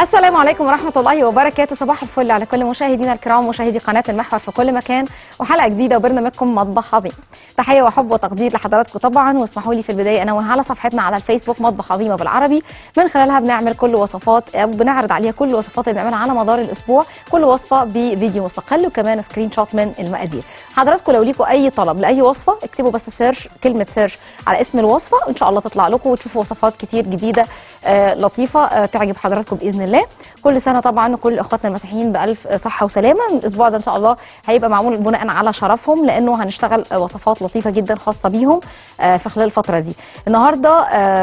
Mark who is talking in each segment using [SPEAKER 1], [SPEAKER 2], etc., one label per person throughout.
[SPEAKER 1] السلام عليكم ورحمة الله وبركاته صباح الفل على كل مشاهدينا الكرام ومشاهدي قناة المحور في كل مكان وحلقة جديدة وبرنامجكم مطبخ عظيم تحية وحب وتقدير لحضراتكم طبعا واسمحوا لي في البداية أنوه على صفحتنا على الفيسبوك مطبخ عظيمة بالعربي من خلالها بنعمل كل وصفات أو بنعرض عليها كل الوصفات اللي بنعملها على مدار الأسبوع كل وصفة بفيديو مستقل وكمان سكرين شوت من المقادير حضراتكم لو ليكم أي طلب لأي وصفة اكتبوا بس سيرش كلمة سيرش على اسم الوصفة وإن شاء الله تطلع لكم وتشوفوا وصفات كتير جديدة آه لطيفة آه تعجب حضراتكم بإذن الله كل سنه طبعا وكل اخواتنا المسيحيين بالف صحه وسلامه الاسبوع ده ان شاء الله هيبقى معمول بناء على شرفهم لانه هنشتغل وصفات لطيفه جدا خاصه بيهم في خلال الفتره دي النهارده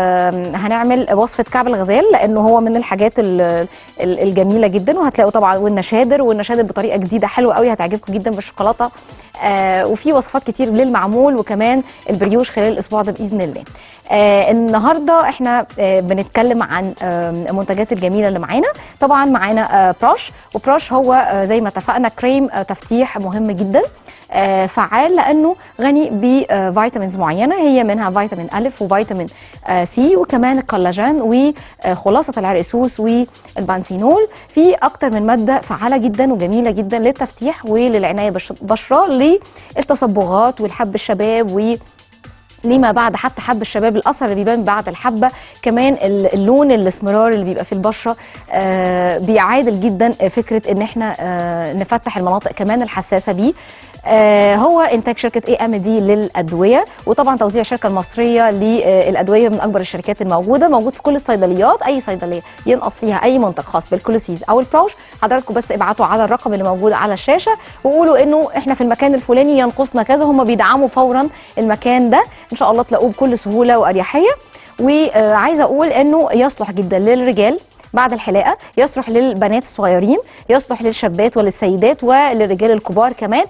[SPEAKER 1] هنعمل وصفه كعب الغزال لانه هو من الحاجات الجميله جدا وهتلاقوا طبعا والنشادر والنشادر بطريقه جديده حلوه قوي هتعجبكم جدا بالشوكولاته آه وفي وصفات كتير للمعمول وكمان البريوش خلال الاسبوع ده باذن الله آه النهارده احنا آه بنتكلم عن آه المنتجات الجميله اللي معانا طبعا معانا آه براش وبراش هو آه زي ما اتفقنا كريم آه تفتيح مهم جدا آه فعال لانه غني بفيتامينز معينه هي منها فيتامين الف وفيتامين آه سي وكمان الكولاجين وخلاصه العرقسوس والبانثينول في اكتر من ماده فعاله جدا وجميله جدا للتفتيح وللعنايه بالبشره للتصبغات والحب الشباب و لما بعد حتى حب الشباب الاثر اللي بيبان بعد الحبه كمان اللون الاسمرار اللي بيبقى في البشره آه بيعادل جدا فكره ان احنا آه نفتح المناطق كمان الحساسه بيه آه هو انتاج شركه اي ام دي للادويه وطبعا توزيع الشركه المصريه للادويه من اكبر الشركات الموجوده موجود في كل الصيدليات اي صيدليه ينقص فيها اي منتج خاص بالكولوسيز او البراوش حضراتكم بس ابعتوا على الرقم اللي موجود على الشاشه وقولوا انه احنا في المكان الفلاني ينقصنا كذا هم بيدعموا فورا المكان ده ان شاء الله تلاقوه بكل سهوله واريحيه وعايزه اقول انه يصلح جدا للرجال بعد الحلاقه يصلح للبنات الصغيرين يصلح للشابات وللسيدات وللرجال الكبار كمان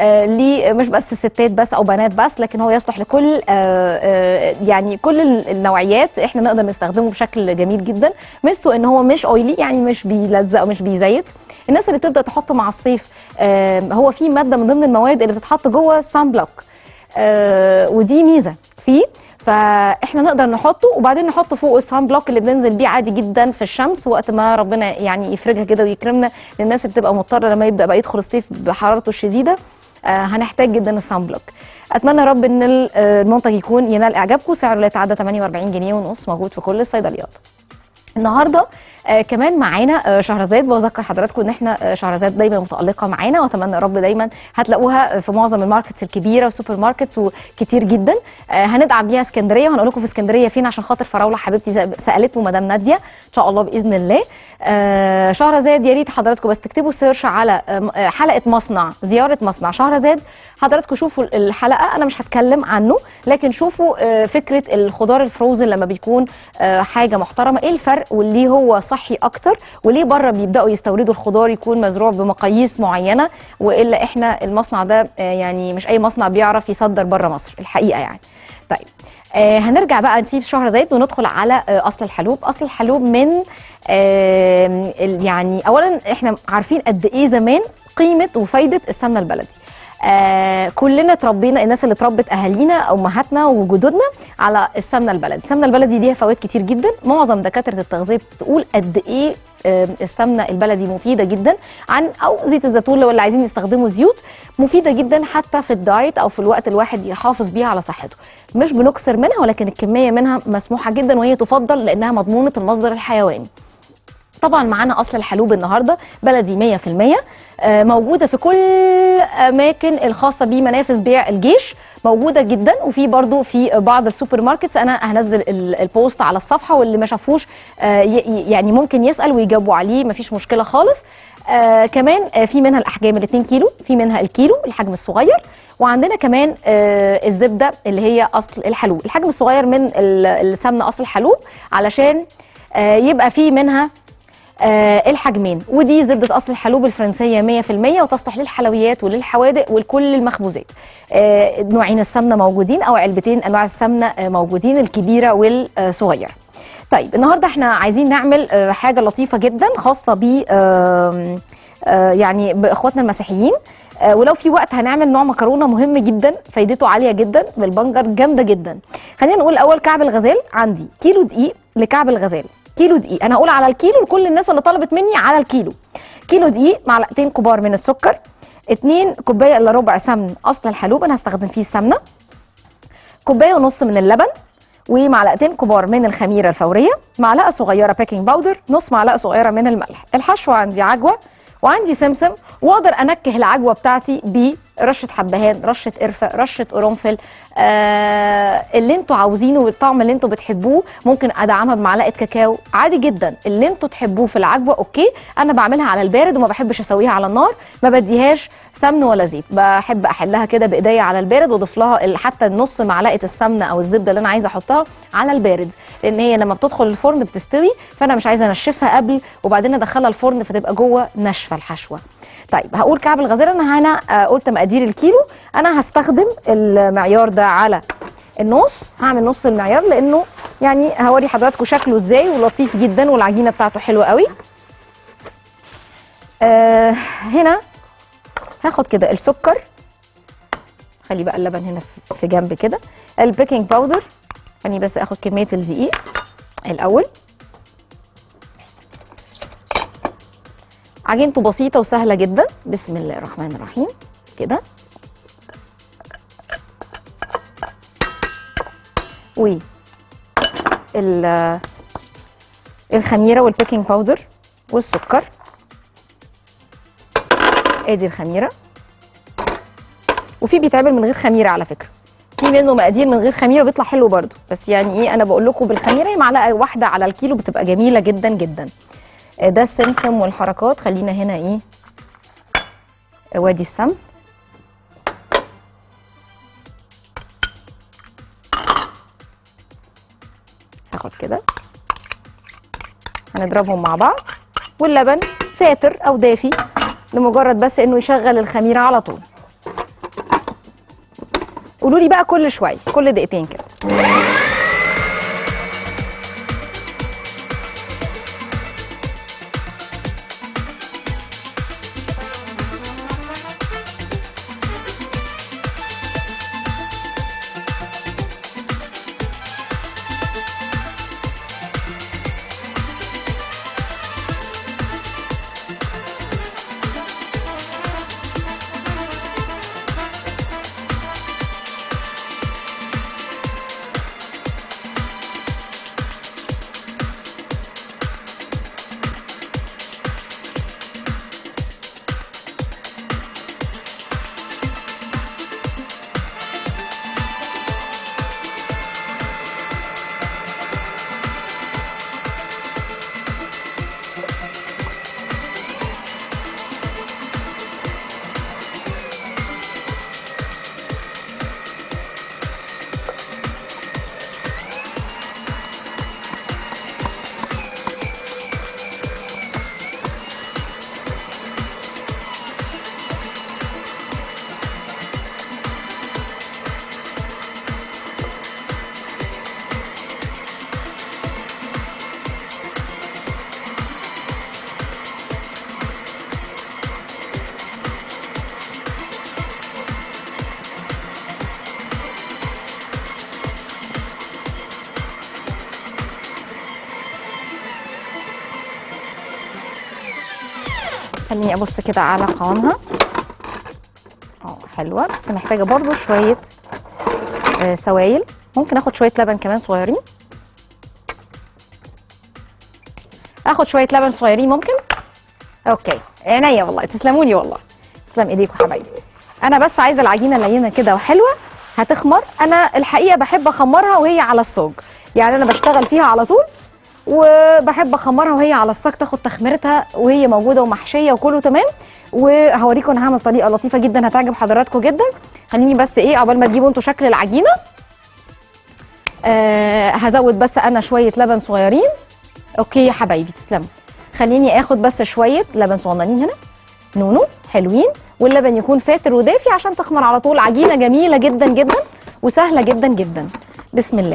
[SPEAKER 1] آه مش بس الستات بس او بنات بس لكن هو يصلح لكل آه آه يعني كل النوعيات احنا نقدر نستخدمه بشكل جميل جدا ميزته ان هو مش اويلي يعني مش بيلزق ومش بيزيت الناس اللي بتبدا تحطه مع الصيف هو في ماده من ضمن المواد اللي بتتحط جوه السان بلوك ودي ميزه فيه فاحنا نقدر نحطه وبعدين نحطه فوق السان بلوك اللي بننزل بيه عادي جدا في الشمس وقت ما ربنا يعني يفرجها كده ويكرمنا للناس اللي بتبقى مضطره لما يبدا بقى يدخل الصيف بحرارته الشديده آه هنحتاج جدا السان بلوك اتمنى يا رب ان المنتج يكون ينال اعجابكم سعره لا يتعدى 48 جنيه ونص موجود في كل الصيدليات النهارده آه كمان معانا آه شهرزاد بذكر حضراتكم ان احنا آه شهرزاد دايما متالقه معانا واتمنى يا رب دايما هتلاقوها في معظم الماركتس الكبيره والسوبر ماركتس وكتير جدا آه هندعم بيها اسكندريه وهنقول لكم في اسكندريه فين عشان خاطر فراوله حبيبتي سالته مدام ناديه ان شاء الله باذن الله آه شهرزاد يا ريت حضراتكم بس تكتبوا سيرش على آه حلقه مصنع زياره مصنع شهرزاد حضراتكم شوفوا الحلقه انا مش هتكلم عنه لكن شوفوا آه فكره الخضار الفروزن لما بيكون آه حاجه محترمه ايه الفرق واللي هو صحي اكتر وليه بره بيبداوا يستوردوا الخضار يكون مزروع بمقاييس معينه والا احنا المصنع ده آه يعني مش اي مصنع بيعرف يصدر بره مصر الحقيقه يعني طيب آه هنرجع بقى نسيب شهرزاد وندخل على آه اصل الحلوب اصل الحلوب من آه يعني اولا احنا عارفين قد ايه زمان قيمه وفايده السمنه البلدي آه كلنا اتربينا الناس اللي اتربت اهالينا امهاتنا وجدودنا على السمنه البلدي السمنه البلدي ليها فوائد كتير جدا معظم دكاتره التغذيه بتقول قد ايه آه السمنه البلدي مفيده جدا عن او زيت الزيتون لو اللي عايزين يستخدموا زيوت مفيده جدا حتى في الدايت او في الوقت الواحد يحافظ بيها على صحته مش بنكسر منها ولكن الكميه منها مسموحه جدا وهي تفضل لانها مضمونه المصدر الحيواني طبعا معانا اصل الحلوب النهارده بلدي 100% موجوده في كل اماكن الخاصه بمنافذ بيع الجيش موجوده جدا وفي برضو في بعض السوبر ماركتس انا هنزل البوست على الصفحه واللي ما شافوش يعني ممكن يسال ويجاوبوا عليه مفيش مشكله خالص آه كمان آه في منها الاحجام ال 2 كيلو في منها الكيلو الحجم الصغير وعندنا كمان آه الزبده اللي هي اصل الحلوب الحجم الصغير من السمنه اصل الحلوب علشان آه يبقى في منها آه الحجمين ودي زبده اصل الحلوب الفرنسيه 100% وتصلح للحلويات وللحوادق ولكل المخبوزات آه نوعين السمنه موجودين او علبتين انواع السمنه آه موجودين الكبيره والصغيره طيب النهارده احنا عايزين نعمل آه حاجه لطيفه جدا خاصه ب آه آه يعني باخواتنا المسيحيين آه ولو في وقت هنعمل نوع مكرونه مهم جدا فايدته عاليه جدا بالبنجر جامده جدا خلينا نقول الاول كعب الغزال عندي كيلو دقيق لكعب الغزال كيلو دقيق انا هقول على الكيلو لكل الناس اللي طلبت مني على الكيلو كيلو دقيق معلقتين كبار من السكر اتنين كوبايه الا ربع سمن اصل الحلوب انا هستخدم فيه السمنه كوبايه ونص من اللبن ومعلقتين كبار من الخميره الفوريه معلقه صغيره بيكنج باودر نص معلقه صغيره من الملح الحشوه عندي عجوه وعندي سمسم واقدر انكه العجوه بتاعتي برشه حبهان رشه قرفه رشه قرنفل آه اللي انتوا عاوزينه والطعم اللي انتوا بتحبوه ممكن ادعمها بمعلقه كاكاو عادي جدا اللي انتوا تحبوه في العجوه اوكي انا بعملها على البارد وما بحبش اسويها على النار ما بديهاش سمن ولا زيت بحب احلها كده بايديا على البارد واضيف لها حتى نص معلقه السمنه او الزبده اللي انا عايزه احطها على البارد لان هي لما بتدخل الفرن بتستوي فانا مش عايزه انشفها قبل وبعدين ادخلها الفرن فتبقى جوه ناشفه الحشوه طيب هقول كعب الغزال انا هنا آه، قلت مقادير الكيلو انا هستخدم المعيار ده على النص هعمل نص المعيار لانه يعني هوري حضراتكم شكله ازاي ولطيف جدا والعجينه بتاعته حلوه قوي آه هنا هاخد كده السكر خلي بقى اللبن هنا في- في جنب كده البيكنج باودر خليني بس اخد كميه الدقيق الاول عجينته بسيطه وسهله جدا بسم الله الرحمن الرحيم كده و ال- الخميره والبيكنج باودر والسكر ادي الخميره وفي بيتعمل من غير خميره على فكره في منه مقادير من غير خميره بيطلع حلو برده بس يعني ايه انا بقول لكم بالخميره هي معلقه واحده على الكيلو بتبقى جميله جدا جدا آه، ده السمسم والحركات خلينا هنا ايه آه، وادي السمن هاخد كده هنضربهم مع بعض واللبن فاتر او دافي لمجرد بس انه يشغل الخميره على طول قولوا لي بقى كل شويه كل دقيقتين كده خليني ابص كده على قوامها اه حلوه بس محتاجه برضو شويه آه سوائل ممكن اخد شويه لبن كمان صغيرين اخد شويه لبن صغيرين ممكن اوكي عينيا والله تسلموا لي والله تسلم ايديكم حبايبي انا بس عايزه العجينه لينه كده وحلوه هتخمر انا الحقيقه بحب اخمرها وهي على الصاج يعني انا بشتغل فيها على طول وبحب اخمرها وهي على الصاج تاخد تخميرتها وهي موجوده ومحشيه وكله تمام وهوريكم انا هعمل طريقه لطيفه جدا هتعجب حضراتكم جدا خليني بس ايه عقبال ما تجيبوا انتوا شكل العجينه آه هزود بس انا شويه لبن صغيرين اوكي يا حبايبي تسلموا خليني اخد بس شويه لبن صغننين هنا نونو حلوين واللبن يكون فاتر ودافي عشان تخمر على طول عجينه جميله جدا جدا وسهله جدا جدا بسم الله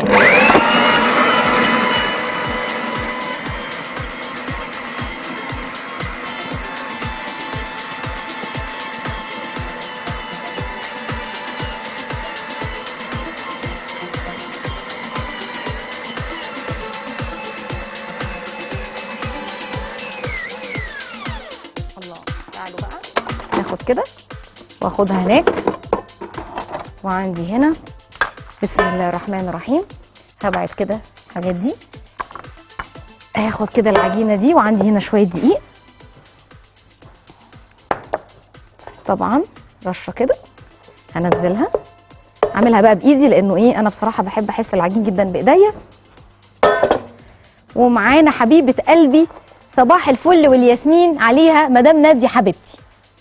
[SPEAKER 1] كده واخدها هناك وعندي هنا بسم الله الرحمن الرحيم هبعد كده الحاجات دي هاخد كده العجينه دي وعندي هنا شويه دقيق طبعا رشه كده هنزلها اعملها بقى بايدي لانه ايه انا بصراحه بحب احس العجين جدا بايديا ومعانا حبيبه قلبي صباح الفل والياسمين عليها مدام ناديه حبيبتي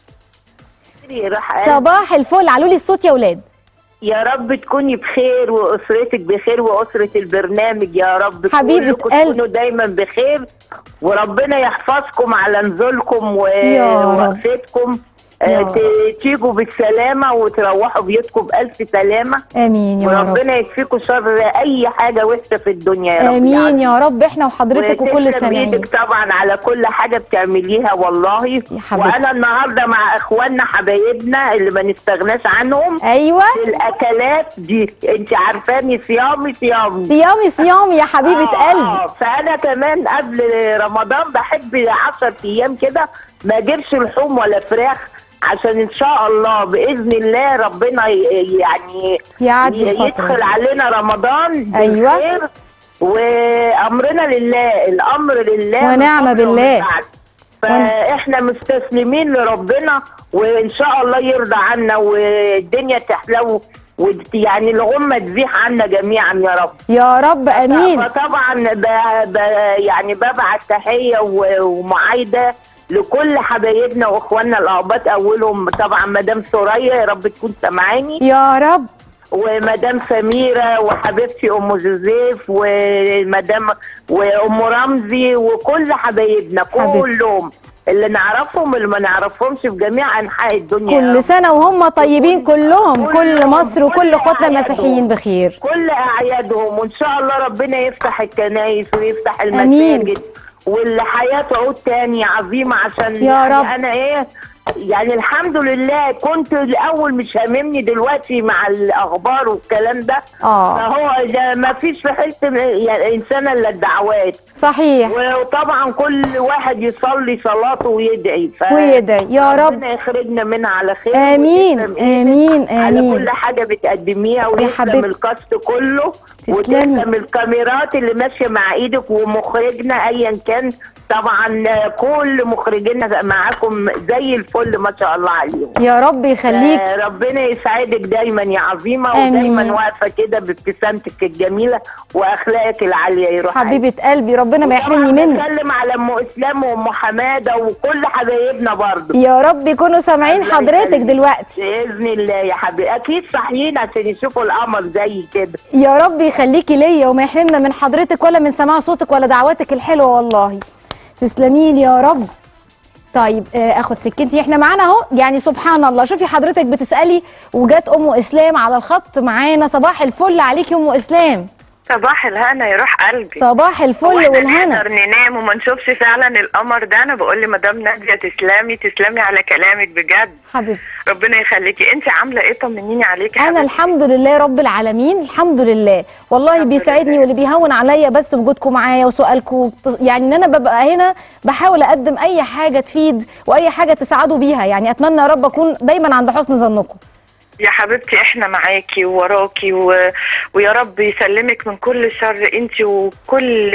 [SPEAKER 2] راح قال
[SPEAKER 1] صباح الفل علوا لي الصوت يا ولاد
[SPEAKER 2] يا رب تكوني بخير واسرتك بخير واسره البرنامج يا رب
[SPEAKER 1] حبيبة
[SPEAKER 2] كلكم
[SPEAKER 1] قلب.
[SPEAKER 2] تكونوا دايما بخير وربنا يحفظكم على نزولكم
[SPEAKER 1] يا رب.
[SPEAKER 2] ووقفتكم
[SPEAKER 1] يا
[SPEAKER 2] آه،
[SPEAKER 1] رب.
[SPEAKER 2] ت- تيجوا بالسلامه وتروحوا بيتكم بالف سلامه
[SPEAKER 1] امين يا رب
[SPEAKER 2] وربنا يكفيكم شر اي حاجه وحشه في الدنيا يا رب
[SPEAKER 1] امين يا رب احنا وحضرتك وكل
[SPEAKER 2] وتسلم
[SPEAKER 1] السامعين
[SPEAKER 2] ايدك طبعا على كل حاجه بتعمليها والله
[SPEAKER 1] يا حبيبتي.
[SPEAKER 2] وانا النهارده مع اخواننا حبايبنا اللي ما نستغناش عنهم
[SPEAKER 1] ايوه
[SPEAKER 2] الاكلات دي انت عارفاني صيامي صيامي
[SPEAKER 1] صيامي صيامي يا حبيبه
[SPEAKER 2] آه،
[SPEAKER 1] قلبي
[SPEAKER 2] آه، فانا كمان قبل رمضان بحب 10 ايام كده ما اجيبش لحوم ولا فراخ عشان ان شاء الله باذن الله ربنا ي- يعني
[SPEAKER 1] يعدي
[SPEAKER 2] ي-
[SPEAKER 1] الفترة
[SPEAKER 2] يدخل
[SPEAKER 1] دي.
[SPEAKER 2] علينا رمضان
[SPEAKER 1] أيوة.
[SPEAKER 2] بالخير وامرنا لله الامر لله
[SPEAKER 1] ونعم
[SPEAKER 2] بالفضل
[SPEAKER 1] بالله.
[SPEAKER 2] والسعد. فاحنا مستسلمين لربنا وان شاء الله يرضى عنا والدنيا تحلو وت- يعني الغمه تزيح عنا جميعا يا رب
[SPEAKER 1] يا رب امين
[SPEAKER 2] فطبعا ب... ب... يعني ببعت تحيه و... ومعايده لكل حبايبنا واخواننا الاقباط اولهم طبعا مدام سوريا يا رب تكون سامعاني
[SPEAKER 1] يا رب
[SPEAKER 2] ومدام سميره وحبيبتي ام جوزيف ومدام وام رمزي وكل حبايبنا
[SPEAKER 1] حبيبتي.
[SPEAKER 2] كلهم اللي نعرفهم اللي ما نعرفهمش في جميع انحاء الدنيا يا
[SPEAKER 1] كل
[SPEAKER 2] رب.
[SPEAKER 1] سنه وهم طيبين كلهم كل
[SPEAKER 2] كلهم،
[SPEAKER 1] مصر وكل
[SPEAKER 2] كل
[SPEAKER 1] اخواتنا
[SPEAKER 2] أعيادهم.
[SPEAKER 1] المسيحيين بخير
[SPEAKER 2] كل اعيادهم وان شاء الله ربنا يفتح الكنايس ويفتح
[SPEAKER 1] آمين.
[SPEAKER 2] المساجد والحياه تعود تاني عظيمه عشان
[SPEAKER 1] يا
[SPEAKER 2] يعني
[SPEAKER 1] رب.
[SPEAKER 2] انا ايه يعني الحمد لله كنت الاول مش هاممني دلوقتي مع الاخبار والكلام ده
[SPEAKER 1] اه
[SPEAKER 2] فهو ده ما فيش في حته يعني انسان الا الدعوات
[SPEAKER 1] صحيح
[SPEAKER 2] وطبعا كل واحد يصلي صلاته ويدعي ف
[SPEAKER 1] ويدعي يا رب
[SPEAKER 2] ربنا يخرجنا منها على خير
[SPEAKER 1] آمين،
[SPEAKER 2] وتسلم إيدك
[SPEAKER 1] آمين،
[SPEAKER 2] على
[SPEAKER 1] آمين.
[SPEAKER 2] كل حاجه بتقدميها ويسلم
[SPEAKER 1] حبيبتي.
[SPEAKER 2] الكاست كله
[SPEAKER 1] تسلمي.
[SPEAKER 2] وتسلم الكاميرات اللي ماشيه مع ايدك ومخرجنا ايا كان طبعا كل مخرجينا معاكم زي الفل ما شاء الله عليهم
[SPEAKER 1] يا رب يخليك
[SPEAKER 2] آه، ربنا يسعدك دايما يا عظيمه
[SPEAKER 1] آمين.
[SPEAKER 2] ودايما واقفه كده بابتسامتك الجميله واخلاقك العاليه يا روح
[SPEAKER 1] حبيبه قلبي ربنا ما يحرمني
[SPEAKER 2] وطبعاً
[SPEAKER 1] منك
[SPEAKER 2] بتكلم على ام اسلام وام حماده وكل حبايبنا برضه
[SPEAKER 1] يا رب يكونوا سامعين
[SPEAKER 2] الله
[SPEAKER 1] حضرتك
[SPEAKER 2] يخليك.
[SPEAKER 1] دلوقتي
[SPEAKER 2] باذن الله يا حبيبي اكيد صاحيين عشان يشوفوا القمر زي كده
[SPEAKER 1] يا رب يخليكي ليا وما يحرمنا من حضرتك ولا من سماع صوتك ولا دعواتك الحلوه والله تسلمين يا رب طيب آه، اخد سكتي احنا معانا اهو يعني سبحان الله شوفي حضرتك بتسالي وجات ام اسلام على الخط معانا صباح الفل عليكي ام اسلام
[SPEAKER 3] صباح الهنا يا روح قلبي
[SPEAKER 1] صباح الفل
[SPEAKER 3] هو إحنا
[SPEAKER 1] والهنا
[SPEAKER 3] نقدر ننام وما نشوفش فعلا القمر ده انا بقول لمدام ناديه تسلمي تسلمي على كلامك بجد
[SPEAKER 1] حبيبتي
[SPEAKER 3] ربنا يخليكي انت عامله ايه طمنيني عليكي
[SPEAKER 1] انا
[SPEAKER 3] حبيبتي.
[SPEAKER 1] الحمد لله رب العالمين الحمد لله والله
[SPEAKER 3] الحمد
[SPEAKER 1] بيسعدني
[SPEAKER 3] لله.
[SPEAKER 1] واللي بيهون عليا بس وجودكم معايا وسؤالكم يعني ان انا ببقى هنا بحاول اقدم اي حاجه تفيد واي حاجه تساعدوا بيها يعني اتمنى يا رب اكون دايما عند حسن ظنكم
[SPEAKER 3] يا حبيبتي احنا معاكي ووراكي و... ويا رب يسلمك من كل شر انت وكل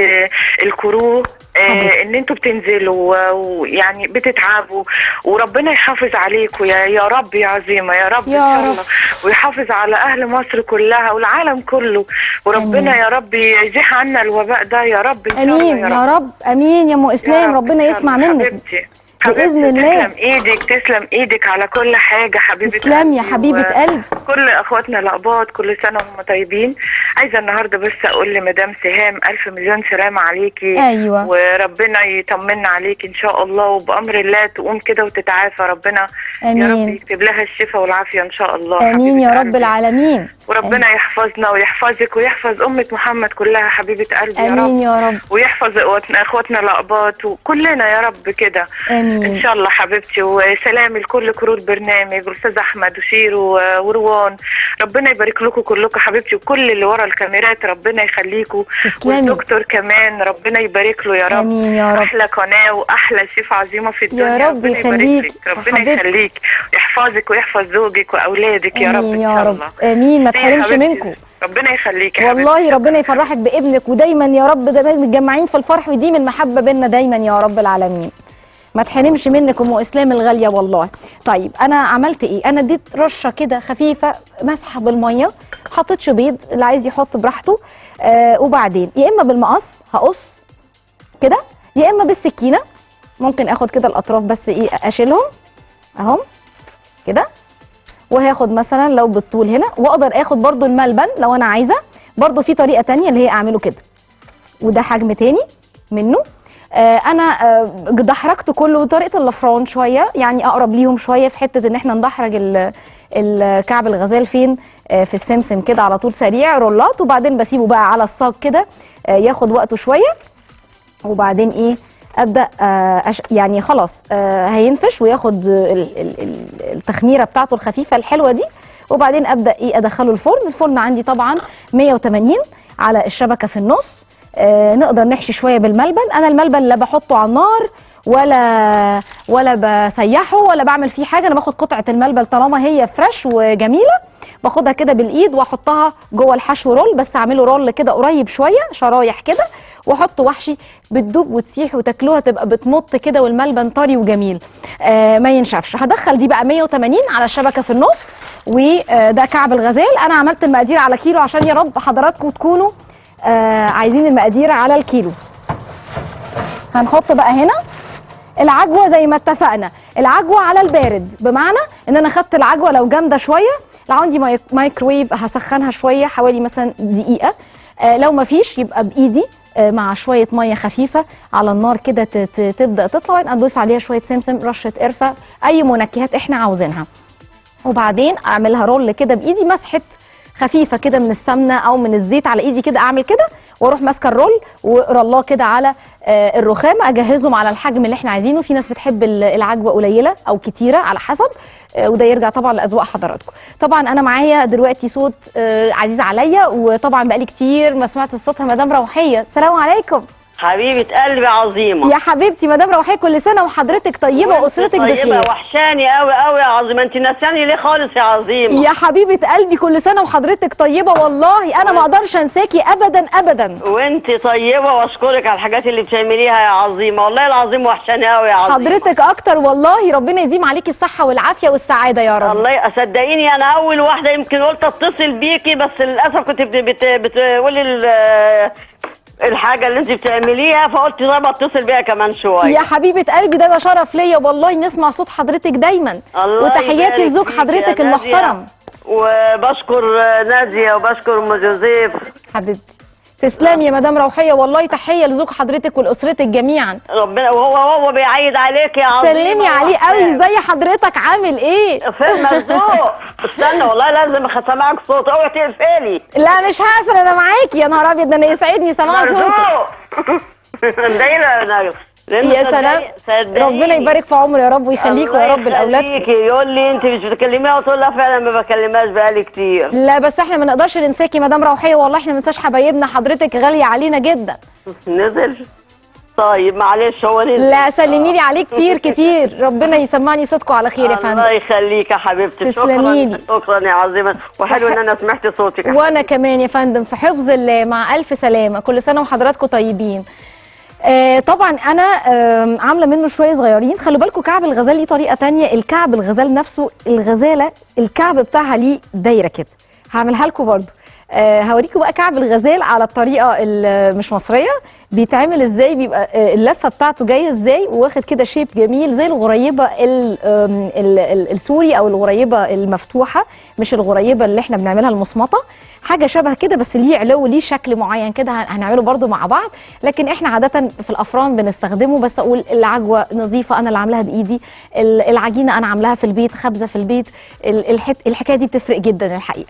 [SPEAKER 3] الكرو
[SPEAKER 1] حبيبتي.
[SPEAKER 3] آه ان انتوا بتنزلوا و- ويعني بتتعبوا وربنا يحافظ عليكم يا يا رب يا عظيمه يا رب
[SPEAKER 1] يا
[SPEAKER 3] ان شاء
[SPEAKER 1] رب.
[SPEAKER 3] الله ويحافظ على اهل مصر كلها والعالم كله وربنا
[SPEAKER 1] آمين.
[SPEAKER 3] يا رب يزيح عنا الوباء ده يا رب ان شاء الله
[SPEAKER 1] امين يا رب امين يا ام
[SPEAKER 3] يا
[SPEAKER 1] اسلام
[SPEAKER 3] رب
[SPEAKER 1] ربنا
[SPEAKER 3] إن شاء
[SPEAKER 1] يسمع
[SPEAKER 3] الله.
[SPEAKER 1] منك
[SPEAKER 3] حبيبتي
[SPEAKER 1] بإذن
[SPEAKER 3] حبيبتي،
[SPEAKER 1] الله.
[SPEAKER 3] تسلم ايدك تسلم ايدك على كل حاجه حبيبه
[SPEAKER 1] تسلم يا
[SPEAKER 3] قلبي
[SPEAKER 1] حبيبه
[SPEAKER 3] و-
[SPEAKER 1] قلب
[SPEAKER 3] كل اخواتنا الاقباط كل سنه وهم طيبين عايزه النهارده بس اقول لمدام سهام الف مليون سلامه عليكي
[SPEAKER 1] ايوه
[SPEAKER 3] وربنا يطمنا عليك ان شاء الله وبامر الله تقوم كده وتتعافى ربنا يا رب
[SPEAKER 1] امين
[SPEAKER 3] يكتب لها الشفاء والعافيه ان شاء الله
[SPEAKER 1] امين
[SPEAKER 3] حبيبة
[SPEAKER 1] يا رب
[SPEAKER 3] قلبي.
[SPEAKER 1] العالمين
[SPEAKER 3] وربنا يحفظنا ويحفظك ويحفظ امه محمد كلها حبيبه قلبي يا رب
[SPEAKER 1] امين يا رب
[SPEAKER 3] ويحفظ اخواتنا اخواتنا الاقباط وكلنا يا رب كده
[SPEAKER 1] امين آمين.
[SPEAKER 3] ان شاء الله حبيبتي وسلامي لكل كرو البرنامج والاستاذ احمد وشيرو و- وروان ربنا يبارك لكم كلكم حبيبتي وكل اللي ورا الكاميرات ربنا يخليكم
[SPEAKER 1] تسلمي.
[SPEAKER 3] والدكتور كمان ربنا يبارك له يا رب
[SPEAKER 1] آمين يا رب.
[SPEAKER 3] احلى قناه واحلى شيف عظيمه في الدنيا
[SPEAKER 1] يا رب
[SPEAKER 3] ربنا يبارك
[SPEAKER 1] يخليك
[SPEAKER 3] لك. ربنا
[SPEAKER 1] حبيبتي.
[SPEAKER 3] يخليك ويحفظك ويحفظ زوجك واولادك يا رب
[SPEAKER 1] آمين
[SPEAKER 3] ان
[SPEAKER 1] يا
[SPEAKER 3] شاء
[SPEAKER 1] رب
[SPEAKER 3] الله
[SPEAKER 1] آمين ما
[SPEAKER 3] يا
[SPEAKER 1] تحرمش
[SPEAKER 3] حبيبتي.
[SPEAKER 1] منكم
[SPEAKER 3] ربنا يخليك يا حبيبتي.
[SPEAKER 1] والله ربنا يفرحك بابنك ودايما يا رب دايما متجمعين في الفرح ودي من محبه بينا دايما يا رب العالمين ما تحرمش منك ام اسلام الغاليه والله طيب انا عملت ايه انا اديت رشه كده خفيفه مسحه بالميه حطيتش بيض اللي عايز يحط براحته آه وبعدين يا اما بالمقص هقص كده يا اما بالسكينه ممكن اخد كده الاطراف بس ايه اشيلهم اهم كده وهاخد مثلا لو بالطول هنا واقدر اخد برضو الملبن لو انا عايزه برضو في طريقه تانية اللي هي اعمله كده وده حجم تاني منه آه انا آه دحرجت كله بطريقه اللفران شويه يعني اقرب ليهم شويه في حته ان احنا ندحرج ال- الكعب الغزال فين آه في السمسم كده على طول سريع رولات وبعدين بسيبه بقى على الصاج كده آه ياخد وقته شويه وبعدين ايه ابدا آه أش... يعني خلاص آه هينفش وياخد ال- ال- ال- التخميره بتاعته الخفيفه الحلوه دي وبعدين ابدا ايه ادخله الفرن الفرن عندي طبعا 180 على الشبكه في النص آه نقدر نحشي شويه بالملبن انا الملبن لا بحطه على النار ولا ولا بسيحه ولا بعمل فيه حاجه انا باخد قطعه الملبن طالما هي فريش وجميله باخدها كده بالايد واحطها جوه الحشو رول بس اعمله رول كده قريب شويه شرايح كده واحط وحشي بتدوب وتسيح وتاكلوها تبقى بتمط كده والملبن طري وجميل آه ما ينشفش هدخل دي بقى 180 على الشبكه في النص وده كعب الغزال انا عملت المقادير على كيلو عشان يا رب حضراتكم تكونوا آه عايزين المقادير على الكيلو هنحط بقى هنا العجوه زي ما اتفقنا العجوه على البارد بمعنى ان انا خدت العجوه لو جامده شويه لو عندي مايك- مايكرويف هسخنها شويه حوالي مثلا دقيقه آه لو ما فيش يبقى بايدي آه مع شويه ميه خفيفه على النار كده ت- ت- تبدا تطلع وبعدين اضيف عليها شويه سمسم رشه قرفه اي منكهات احنا عاوزينها وبعدين اعملها رول كده بايدي مسحه خفيفه كده من السمنه او من الزيت على ايدي كده اعمل كده واروح ماسكه الرول ورلاه كده على آه، الرخام اجهزهم على الحجم اللي احنا عايزينه في ناس بتحب ال- العجوه قليله او كتيره على حسب آه، وده يرجع طبعا لاذواق حضراتكم طبعا انا معايا دلوقتي صوت آه، عزيز عليا وطبعا بقالي كتير ما سمعت صوتها مدام روحيه السلام عليكم
[SPEAKER 4] حبيبة قلبي عظيمة
[SPEAKER 1] يا حبيبتي مدام روحيه كل سنه وحضرتك طيبه
[SPEAKER 4] وانت
[SPEAKER 1] واسرتك
[SPEAKER 4] طيبة
[SPEAKER 1] بخير
[SPEAKER 4] وحشاني قوي قوي يا عظيمة انت نساني ليه خالص يا عظيمة
[SPEAKER 1] يا حبيبه قلبي كل سنه وحضرتك طيبه والله انا ما اقدرش انساكي ابدا ابدا
[SPEAKER 4] وانت طيبة واشكرك على الحاجات اللي بتعمليها يا عظيمة والله العظيم وحشاني قوي يا عظيمة
[SPEAKER 1] حضرتك اكتر والله ربنا يديم عليكي الصحه والعافيه والسعاده يا رب
[SPEAKER 4] الله صدقيني انا اول واحدة يمكن قلت اتصل بيكي بس للاسف كنت بت- بت- بتقولي ال- الحاجة اللي انت بتعمليها فقلت طيب اتصل بيها كمان شوية
[SPEAKER 1] يا حبيبه قلبي ده, ده شرف ليا والله نسمع صوت حضرتك دايما
[SPEAKER 4] الله
[SPEAKER 1] وتحياتي
[SPEAKER 4] يبارك
[SPEAKER 1] لزوج
[SPEAKER 4] فيك يا
[SPEAKER 1] حضرتك
[SPEAKER 4] نادية.
[SPEAKER 1] المحترم
[SPEAKER 4] وبشكر نادية وبشكر ام جوزيف
[SPEAKER 1] حبيبتي تسلمي يا مدام روحيه والله تحيه لزوج حضرتك ولاسرتك جميعا
[SPEAKER 4] ربنا وهو هو بيعيد عليك يا عظيمة
[SPEAKER 1] سلمي عليه قوي
[SPEAKER 4] وحشاه.
[SPEAKER 1] ازي حضرتك عامل ايه
[SPEAKER 4] فين مرزوق استنى والله لازم اسمعك صوت اوعي تقفلي
[SPEAKER 1] لا مش هقفل انا معاكي يا نهار ابيض ده انا يسعدني سماع صوتك
[SPEAKER 4] مرزوق مضايقة يا نجم لأن
[SPEAKER 1] يا
[SPEAKER 4] صدقني-
[SPEAKER 1] سلام
[SPEAKER 4] صدقيني.
[SPEAKER 1] ربنا يبارك في عمره يا رب ويخليكوا يا
[SPEAKER 4] الله
[SPEAKER 1] رب لاولادكم
[SPEAKER 4] يخليكي. يقول لي انت مش بتكلميها قلت له لا فعلا ما بكلمهاش بقالي كتير
[SPEAKER 1] لا بس احنا ما نقدرش ننساكي مدام روحيه والله احنا ما ننساش حبايبنا حضرتك غاليه علينا جدا
[SPEAKER 4] نزل طيب معلش هو نزل
[SPEAKER 1] لا سلمي لي عليه كتير كتير ربنا يسمعني صوتكم على خير يا فندم
[SPEAKER 4] الله يخليك يا حبيبتي
[SPEAKER 1] تسلمي لي.
[SPEAKER 4] شكرا شكرا يا عظيمه وحلو ان انا سمعت صوتك يا
[SPEAKER 1] وانا كمان يا فندم في حفظ الله مع الف سلامه كل سنه وحضراتكم طيبين آه طبعا انا آم، عامله منه شويه صغيرين خلوا بالكم كعب الغزال ليه طريقه تانية الكعب الغزال نفسه الغزاله الكعب بتاعها ليه دايره كده هعملها لكم برضو آه هوريكم بقى كعب الغزال على الطريقه ال- مش مصريه بيتعمل ازاي بيبقى آه، اللفه بتاعته جايه ازاي واخد كده شيب جميل زي الغريبه ال- آم، ال- ال- السوري او الغريبه المفتوحه مش الغريبه اللي احنا بنعملها المصمطه حاجه شبه كده بس ليه علو ليه شكل معين كده هن- هنعمله برضو مع بعض لكن احنا عاده في الافران بنستخدمه بس اقول العجوه نظيفه انا اللي عاملاها بايدي ال- العجينه انا عاملاها في البيت خبزه في البيت ال- الحت- الحكايه دي بتفرق جدا الحقيقه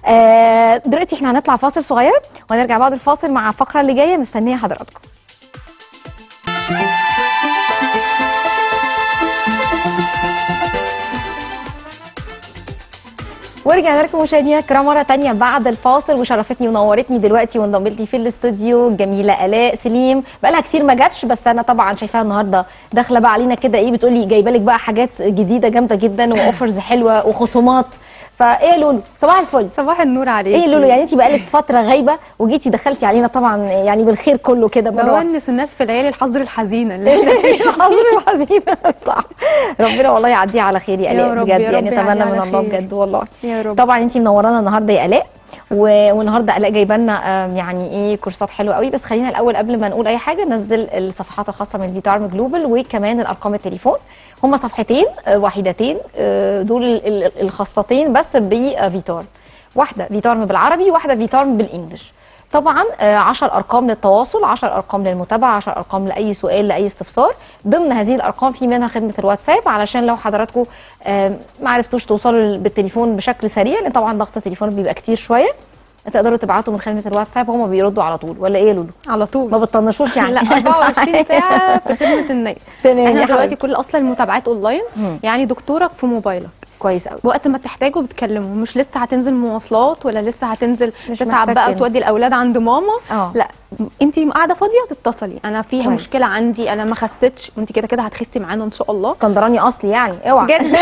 [SPEAKER 1] آه، دلوقتي احنا هنطلع فاصل صغير ونرجع بعد الفاصل مع الفقره اللي جايه مستنيه حضراتكم ورجعنا لكم مشاهدينا الكرام مره تانية بعد الفاصل وشرفتني ونورتني دلوقتي وانضمت لي في الاستوديو الجميله الاء سليم بقالها كتير ما جاتش بس انا طبعا شايفاها النهارده داخله بقى علينا كده ايه بتقولي جايبه لك بقى حاجات جديده جامده جدا واوفرز حلوه وخصومات فايه يا لولو صباح الفل
[SPEAKER 5] صباح النور عليك
[SPEAKER 1] ايه يا لولو يعني انت بقالك فتره غايبه وجيتي دخلتي علينا طبعا يعني بالخير كله كده مره واحدة.
[SPEAKER 5] بونس الناس في العيال الحظر الحزينه اللي احنا فيها.
[SPEAKER 1] الحظر الحزين صح ربنا والله يعديها على خير يا
[SPEAKER 5] يا
[SPEAKER 1] الاء
[SPEAKER 5] رب،
[SPEAKER 1] بجد
[SPEAKER 5] يا
[SPEAKER 1] يعني
[SPEAKER 5] رب
[SPEAKER 1] اتمنى
[SPEAKER 5] يعديها
[SPEAKER 1] من
[SPEAKER 5] على
[SPEAKER 1] الله
[SPEAKER 5] خير.
[SPEAKER 1] بجد والله
[SPEAKER 5] يا رب
[SPEAKER 1] طبعا انت منورانا النهارده يا الاء و- والنهارده الاء جايبه لنا آم، يعني ايه كورسات حلوه قوي بس خلينا الاول قبل ما نقول اي حاجه ننزل الصفحات الخاصه من فيتارم جلوبال وكمان الارقام التليفون هما صفحتين آه، وحيدتين آه، دول ال- ال- الخاصتين بس بفيتارم واحده فيتارم بالعربي واحده فيتارم بالانجلش طبعا 10 ارقام للتواصل 10 ارقام للمتابعه 10 ارقام لاي سؤال لاي استفسار ضمن هذه الارقام في منها خدمه الواتساب علشان لو حضراتكم آم، ما عرفتوش توصلوا بالتليفون بشكل سريع لان طبعا ضغط التليفون بيبقى كتير شويه تقدروا تبعتوا من خدمه الواتساب هم بيردوا على طول ولا ايه يا لولو
[SPEAKER 5] على طول
[SPEAKER 1] ما بتطنشوش يعني
[SPEAKER 5] لا 24 ساعه في خدمه الناس
[SPEAKER 1] تمام يا
[SPEAKER 5] احنا دلوقتي
[SPEAKER 1] حبيبتي.
[SPEAKER 5] كل اصلا المتابعات اونلاين
[SPEAKER 1] مم.
[SPEAKER 5] يعني دكتورك في موبايلك
[SPEAKER 1] كويس قوي
[SPEAKER 5] وقت ما تحتاجه بتكلمه مش لسه هتنزل مواصلات ولا لسه هتنزل
[SPEAKER 1] مش
[SPEAKER 5] تتعب
[SPEAKER 1] محتاج
[SPEAKER 5] بقى
[SPEAKER 1] تنزل.
[SPEAKER 5] وتودي الاولاد عند ماما
[SPEAKER 1] اه
[SPEAKER 5] لا انت قاعده فاضيه تتصلي انا فيها
[SPEAKER 1] كويس.
[SPEAKER 5] مشكله عندي انا ما خسيتش وانت كده كده هتخسي معانا ان شاء الله
[SPEAKER 1] اسكندراني اصلي يعني اوعى
[SPEAKER 5] جد